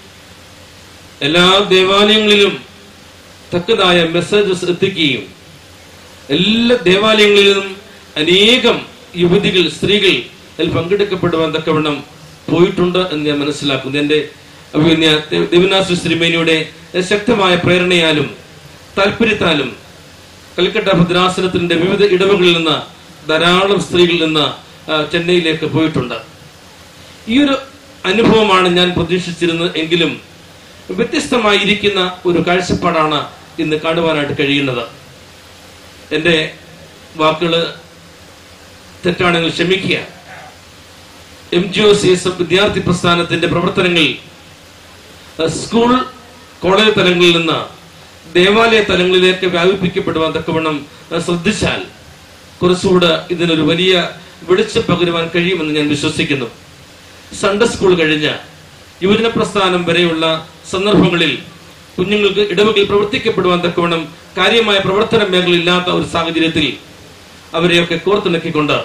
എല്ലാ ദേവാലയങ്ങളിലും തക്കതായ മെസ്സേജസ് എത്തിക്കുകയും എല്ലാ ദേവാലയങ്ങളിലും അനേകം യുവതികൾ സ്ത്രീകൾ അതിൽ പങ്കെടുക്കപ്പെടുവാൻ തക്കവണ്ണം പോയിട്ടുണ്ട് എന്ന് ഞാൻ മനസ്സിലാക്കുന്നു എന്റെ അഭിമന്യ ദേവനാശ്രീ ശ്രീമേനിയുടെ ശക്തമായ പ്രേരണയാലും താല്പര്യത്താലും കൽക്കട്ട ഭദ്രാസനത്തിന്റെ വിവിധ ഇടവുകളിൽ നിന്ന് ധാരാളം സ്ത്രീകളിൽ നിന്ന് ആ, ചെന്നൈയിലേക്ക് പോയിട്ടുണ്ട് ഈ ഒരു അനുഭവമാണ് ഞാൻ പ്രതീക്ഷിച്ചിരുന്നത് എങ്കിലും വ്യത്യസ്തമായിരിക്കുന്ന ഒരു കാഴ്ചപ്പാടാണ് ഇന്ന് കാണുവാനായിട്ട് കഴിയുന്നത് എൻ്റെ വാക്കുകൾ തെറ്റാണെങ്കിൽ ക്ഷമിക്കുക M G O C S F വിദ്യാർത്ഥി പ്രസ്ഥാനത്തിന്റെ പ്രവർത്തനങ്ങൾ അഹ് സ്കൂൾ കോളേജ് തലങ്ങളിൽ നിന്ന് ദേവാലയ തലങ്ങളിലേക്ക് വ്യാപിപ്പിക്കപ്പെടുവാൻ തക്കവണ്ണം അഹ് ശ്രദ്ധിച്ചാൽ കുറച്ചുകൂടെ ഇതിനൊരു വലിയ വെളിച്ചം പകരുവാൻ കഴിയുമെന്ന് ഞാൻ വിശ്വസിക്കുന്നു സൺഡേ സ്കൂൾ കഴിഞ്ഞ് യുവജന പ്രസ്ഥാനം വരെയുള്ള സന്ദർഭങ്ങളിൽ കുഞ്ഞുങ്ങൾക്ക് ഇടവകളിൽ പ്രവർത്തിക്കപ്പെടുവാൻ തക്കവണ്ണം കാര്യമായ പ്രവർത്തന മേഖല ഇല്ലാത്ത ഒരു സാഹചര്യത്തിൽ അവരെയൊക്കെ കോർത്തിണക്കിക്കൊണ്ട്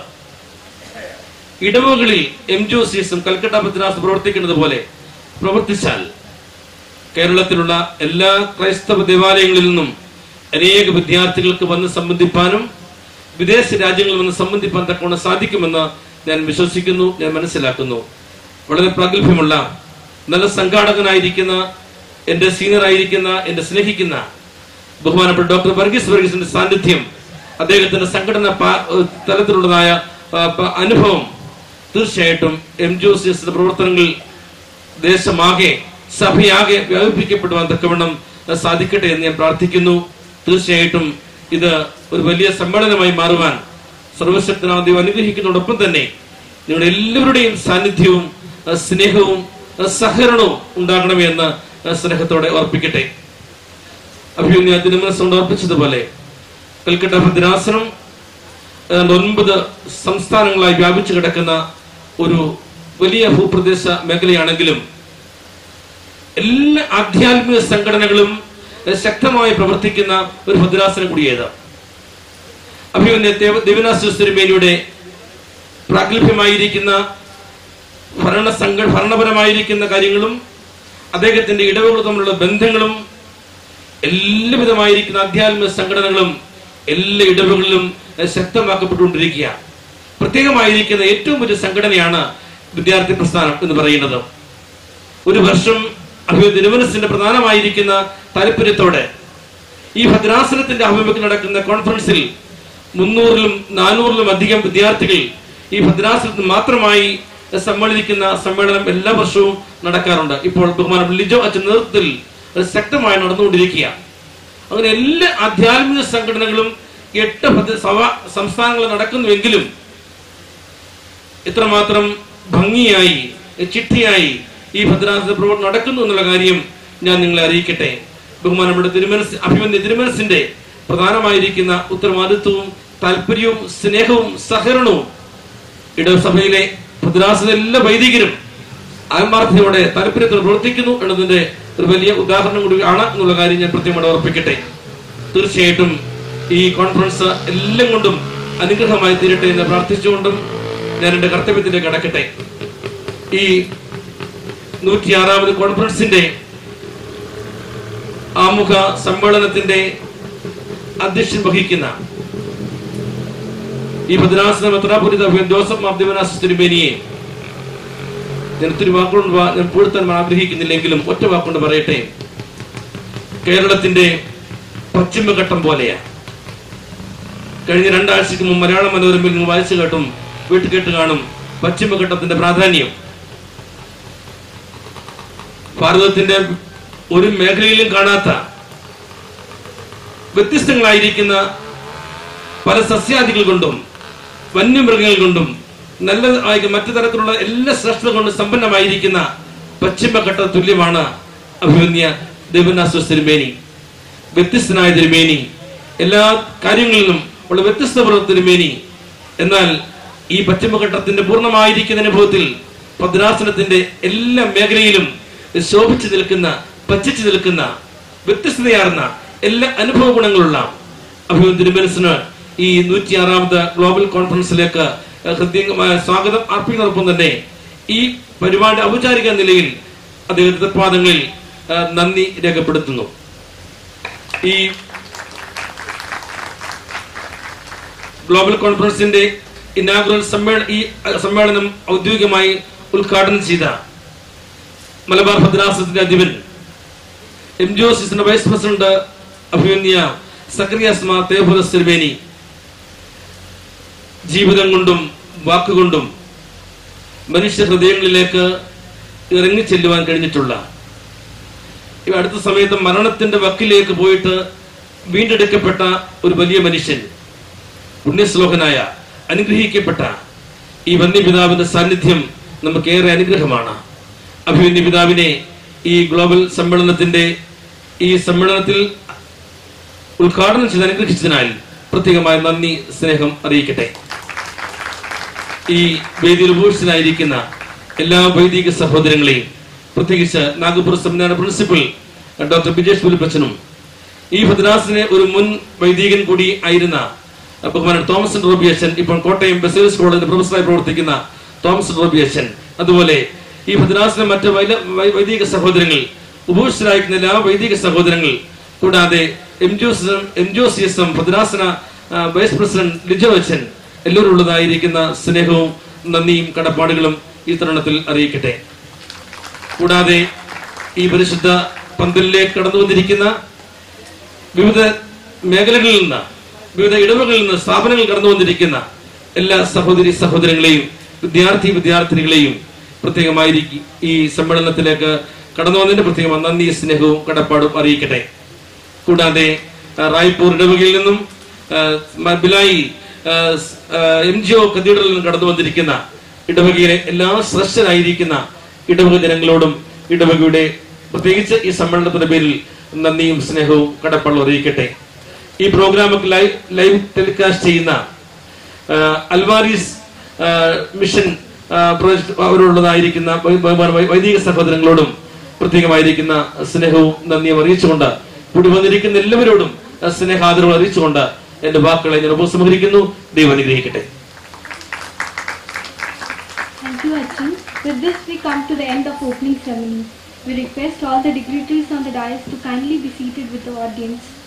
ഇടവകളിൽ എം ജി ഒ സി എസും കൽക്കട്ട ഭദ്രാസ് പ്രവർത്തിക്കുന്നത് പോലെ പ്രവർത്തിച്ചാൽ കേരളത്തിലുള്ള എല്ലാ ക്രൈസ്തവ ദേവാലയങ്ങളിൽ നിന്നും അനേക വിദ്യാർത്ഥികൾക്ക് വന്ന് സംബന്ധിപ്പാനും വിദേശ രാജ്യങ്ങളിൽ വന്ന് സംബന്ധിപ്പാൻ തക്കവണ്ണം സാധിക്കുമെന്ന് ഞാൻ വിശ്വസിക്കുന്നു ഞാൻ മനസ്സിലാക്കുന്നു വളരെ പ്രാഗൽഭ്യമുള്ള നല്ല സംഘാടകനായിരിക്കുന്ന എന്റെ സീനിയർ ആയിരിക്കുന്ന എന്റെ സ്നേഹിക്കുന്ന ബഹുമാനപ്പെട്ട ഡോക്ടർ വർഗീസ് വർഗീസിന്റെ സാന്നിധ്യം അദ്ദേഹത്തിന്റെ സംഘടന പാ- ഏഹ് തലത്തിലുള്ളതായ ആ, പ- അനുഭവം തീർച്ചയായിട്ടും M G O C S പ്രവർത്തനങ്ങളിൽ ദേശമാകെ സഭയാകെ വ്യാപിപ്പിക്കപ്പെടുവാൻ തക്കവണ്ണം അത് സാധിക്കട്ടെ എന്ന് ഞാൻ പ്രാർത്ഥിക്കുന്നു തീർച്ചയായിട്ടും ഇത് ഒരു വലിയ സമ്മേളനമായി മാറുവാൻ സർവശക്തനായ ദൈവം അനുഗ്രഹിക്കുന്നതോടൊപ്പം തന്നെ നിങ്ങളുടെ എല്ലാവരുടെയും സാന്നിധ്യവും ആ, സ്നേഹവും ആ, സഹകരണവും ഉണ്ടാകണമേ എന്ന് ആ, സ്നേഹത്തോടെ ഓർപ്പിക്കട്ടെ അഭിമന്യ തിരുമനസ്സുകൊണ്ട് ഓർപ്പിച്ചതുപോലെ കൽക്കട്ട ഭദ്രാസനം ഏതാണ്ട് ഒൻപത് സംസ്ഥാനങ്ങളായി വ്യാപിച്ചു കിടക്കുന്ന ഒരു വലിയ ഭൂപ്രദേശ മേഖലയാണെങ്കിലും എല്ലാ ആധ്യാത്മിക സംഘടനകളും ഏഹ്, ശക്തമായി പ്രവർത്തിക്കുന്ന ഒരു ഭദ്രാസനം കൂടിയത് അഭിമന്യ ദേവനാശ്വ തിരുമേനിയുടെ പ്രാഗൽഭ്യമായിരിക്കുന്ന ഭരണ സംഘ ഭരണപരമായിരിക്കുന്ന കാര്യങ്ങളും അദ്ദേഹത്തിന്റെ ഇടവുകൾ തമ്മിലുള്ള ബന്ധങ്ങളും എല്ലാവിധമായിരിക്കുന്ന ആധ്യാത്മിക സംഘടനകളും എല്ലാ ഇടവുകളിലും ഏഹ്, ശക്തമാക്കപ്പെട്ടുകൊണ്ടിരിക്കുക പ്രത്യേകമായിരിക്കുന്ന ഏറ്റവും വലിയ സംഘടനയാണ് വിദ്യാർത്ഥി പ്രസ്ഥാനം എന്ന് പറയുന്നത് ഒരു വർഷം അഭിമന്യ തിരുമനസിന്റെ പ്രധാനമായിരിക്കുന്ന താല്പര്യത്തോടെ ഈ ഭദ്രാസനത്തിന്റെ ആഭിമുഖ്യം നടക്കുന്ന കോൺഫറൻസിൽ മുന്നൂറിലും നാനൂറിലും അധികം വിദ്യാർത്ഥികൾ ഈ ഭദ്രാസനത്തിൽ മാത്രമായി സമ്മേളിക്കുന്ന സമ്മേളനം എല്ലാ വർഷവും നടക്കാറുണ്ട് ഇപ്പോൾ ബഹുമാനം ലിജോ അച്ഛൻ നേതൃത്വത്തിൽ അത് ശക്തമായി നടന്നുകൊണ്ടിരിക്കുക അങ്ങനെ എല്ലാ ആധ്യാത്മിക സംഘടനകളും എട്ട് ഭദ്ര സഭ സംസ്ഥാനങ്ങളിൽ നടക്കുന്നുവെങ്കിലും ഇത്രമാത്രം ഭംഗിയായി ചിട്ടിയായി ഈ ഭദ്രാസന പ്രവർത്തനം നടക്കുന്നു എന്നുള്ള കാര്യം ഞാൻ നിങ്ങളെ അറിയിക്കട്ടെ ബഹുമാനപ്പെട്ട തിരുമനസ് അഭിമന്യ തിരുമനസിന്റെ പ്രധാനമായിരിക്കുന്ന ഉത്തരവാദിത്വവും താല്പര്യവും സ്നേഹവും സഹകരണവും ഇടവസഭയിലെ ഭദ്രാസന എല്ലാ വൈദികരും ആത്മാർത്ഥതയോടെ താല്പര്യത്തോടെ പ്രവർത്തിക്കുന്നു എന്നതിന്റെ ഒരു വലിയ ഉദാഹരണം കൂടി ആണ് എന്നുള്ള കാര്യം ഞാൻ പ്രത്യേകമായി ഓർപ്പിക്കട്ടെ തീർച്ചയായിട്ടും ഈ കോൺഫറൻസ് എല്ലാം കൊണ്ടും അനുഗ്രഹമായി തീരട്ടെ എന്ന് പ്രാർത്ഥിച്ചുകൊണ്ടും ഞാൻ എന്റെ കർത്തവ്യത്തിലേക്ക് കടക്കട്ടെ ഈ നൂറ്റിയാറാമത് കോൺഫറൻസിന്റെ ആമുഖ സമ്മേളനത്തിന്റെ അധ്യക്ഷൻ വഹിക്കുന്ന ഈ ഭദ്രാസന മെത്രാപുരിത ജോസഫ് മാബ്ദിവനാസ് തിരുമേനിയെ ഞാൻ ഒത്തിരി വാക്കുകൊണ്ട് വാ- ഞാൻ പൂഴ്ത്താൻ ആഗ്രഹിക്കുന്നില്ലെങ്കിലും ഒറ്റ വാക്കുകൊണ്ട് പറയട്ടെ കേരളത്തിന്റെ പശ്ചിമഘട്ടം പോലെയാ കഴിഞ്ഞ രണ്ടാഴ്ചക്ക് മുമ്പ് മലയാള മനോരമയിൽ നിങ്ങൾ വായിച്ചു കേട്ടും വീട്ടിൽ കേട്ട് കാണും പശ്ചിമഘട്ടത്തിന്റെ പ്രാധാന്യം ഭാരതത്തിന്റെ ഒരു മേഖലയിലും കാണാത്ത വ്യത്യസ്തങ്ങളായിരിക്കുന്ന പല സസ്യാദികൾ കൊണ്ടും വന്യമൃഗങ്ങൾ കൊണ്ടും നല്ല ആയ മറ്റു തരത്തിലുള്ള എല്ലാ ശ്രേഷ്ഠത കൊണ്ടും സമ്പന്നമായിരിക്കുന്ന പശ്ചിമഘട്ട തുല്യമാണ് അഭിമന്യ ദേവനാസ തിരുമേനി വ്യത്യസ്തനായ തിരുമേനി എല്ലാ കാര്യങ്ങളിലും ഉള്ള വ്യത്യസ്തപൂർവ്വ തിരുമേനി എന്നാൽ ഈ പശ്ചിമഘട്ടത്തിന്റെ പൂർണ്ണമായിരിക്കുന്ന അനുഭവത്തിൽ ഭദ്രാസനത്തിന്റെ എല്ലാ മേഖലയിലും ശോഭിച്ചു നിൽക്കുന്ന പച്ചിച്ചു നിൽക്കുന്ന വ്യത്യസ്തതയാർന്ന എല്ലാ അനുഭവ ഗുണങ്ങളുള്ള അഭിമന്യ തിരുമനസിന് ഈ നൂറ്റി ആറാമത് ഗ്ലോബൽ കോൺഫറൻസിലേക്ക് ഹൃദ്യമായ സ്വാഗതം അർപ്പിക്കുന്നതോടൊപ്പം തന്നെ ഈ പരിപാടി ഔപചാരിക നിലയിൽ അദ്ദേഹത്തിന്റെ പാദങ്ങളിൽ ആ, നന്ദി രേഖപ്പെടുത്തുന്നു ഈ ഗ്ലോബൽ കോൺഫറൻസിന്റെ ഇനാഗുറൽ സമ്മേളന ഈ സമ്മേളനം ഔദ്യോഗികമായി ഉദ്ഘാടനം ചെയ്ത മലബാർ ഭദ്രാസനത്തിന്റെ അധിപൻ എം ജി ഒസിന്റെ വൈസ് പ്രസിഡന്റ് അഭിമന്യ സക്രിയാസ്മ തേഫുലസ് തിരുമേനി ജീവിതം കൊണ്ടും വാക്കുകൊണ്ടും മനുഷ്യ ഹൃദയങ്ങളിലേക്ക് ഇറങ്ങി ചെല്ലുവാൻ കഴിഞ്ഞിട്ടുള്ള ഈ അടുത്ത സമയത്ത് മരണത്തിന്റെ വക്കിലേക്ക് പോയിട്ട് വീണ്ടെടുക്കപ്പെട്ട ഒരു വലിയ മനുഷ്യൻ പുണ്യശ്ലോകനായ അനുഗ്രഹിക്കപ്പെട്ട ഈ വന്യപിതാവിന്റെ സാന്നിധ്യം നമുക്ക് ഏറെ അനുഗ്രഹമാണ് അഭിമന്യ പിതാവിനെ ഈ ഗ്ലോബൽ സമ്മേളനത്തിന്റെ ഈ സമ്മേളനത്തിൽ ഉദ്ഘാടനം ചെയ്ത് അനുഗ്രഹിച്ചതിനാൽ പ്രത്യേകമായ നന്ദി സ്നേഹം അറിയിക്കട്ടെ ഈ വേദിയിൽ ഉപേക്ഷിതനായിരിക്കുന്ന എല്ലാ വൈദിക സഹോദരങ്ങളെയും പ്രത്യേകിച്ച് നാഗപുര സെമിനാർ പ്രിൻസിപ്പൽ ഡോക്ടർ ബിജേഷ് പുലിപ്പച്ചനും ഈ ഭദ്രാസിനെ ഒരു മുൻ വൈദികൻ കൂടി ആയിരുന്ന ബഹുമാന തോമസ് റോബി അച്ഛൻ ഇപ്പോൾ കോട്ടയം ബസേലിസ് കോളേജിന്റെ പ്രൊഫസറായി പ്രവർത്തിക്കുന്ന തോമസ് റോബി അച്ഛൻ അതുപോലെ ഈ ഭദ്രാസിലെ മറ്റ് വൈല- വൈ- വൈദിക സഹോദരങ്ങൾ ഉപേക്ഷിതരായിരിക്കുന്ന എല്ലാ വൈദിക സഹോദരങ്ങൾ കൂടാതെ M G M G C S M ഭദ്രാസന ആ, വൈസ് പ്രസിഡന്റ് ലിജോ അച്ഛൻ എല്ലാവരും ഉള്ളതായിരിക്കുന്ന സ്നേഹവും നന്ദിയും കടപ്പാടുകളും ഈ തരുണത്തിൽ അറിയിക്കട്ടെ കൂടാതെ ഈ പരിശുദ്ധ പന്തലിലേക്ക് കടന്നു വന്നിരിക്കുന്ന വിവിധ മേഖലകളിൽ നിന്ന് വിവിധ ഇടവകളിൽ നിന്ന് സ്ഥാപനങ്ങൾ കടന്നു വന്നിരിക്കുന്ന എല്ലാ സഹോദരി സഹോദരങ്ങളെയും വിദ്യാർത്ഥി വിദ്യാർത്ഥിനികളെയും പ്രത്യേകമായിരിക്കും ഈ സമ്മേളനത്തിലേക്ക് കടന്നു വന്നതിന്റെ പ്രത്യേകം നന്ദി സ്നേഹവും കടപ്പാടും അറിയിക്കട്ടെ കൂടാതെ ആ, റായ്പൂർ ഇടവകയിൽ നിന്നും ആ, മ- ബിലായി എം ജി ഒ കത്തീഡ്രലിൽ നിന്നും കടന്നു വന്നിരിക്കുന്ന ഇടവകയിലെ എല്ലാ ശ്രേഷ്ഠരായിരിക്കുന്ന ഇടവക ജനങ്ങളോടും ഇടവകയുടെ പ്രത്യേകിച്ച് ഈ സമ്മേളനത്തിന്റെ പേരിൽ നന്ദിയും സ്നേഹവും കടപ്പാടും അറിയിക്കട്ടെ ഈ പ്രോഗ്രാം ലൈവ് ലൈവ് ടെലികാസ്റ്റ് ചെയ്യുന്ന ആ, അൽവാരീസ് ആ, മിഷൻ ആ, പ്രോജക്ട് അവരുള്ളതായിരിക്കുന്ന വൈ- വൈ- വൈ- വൈദിക സഹോദരങ്ങളോടും പ്രത്യേകമായിരിക്കുന്ന സ്നേഹവും നന്ദിയും അറിയിച്ചുകൊണ്ട് കൂടി വന്നിരിക്കുന്ന എല്ലാവരോടും ആ, സ്നേഹാദരവ് അറിയിച്ചുകൊണ്ട് എന്റെ വാക്കുകളെ ഞാൻ ഉപസംഹരിക്കുന്നു ദൈവം അനുഗ്രഹിക്കട്ടെ Thank you, Achin. With this, we come to the end of opening ceremony. We request all the dignitaries on the dais to kindly be seated with the audience.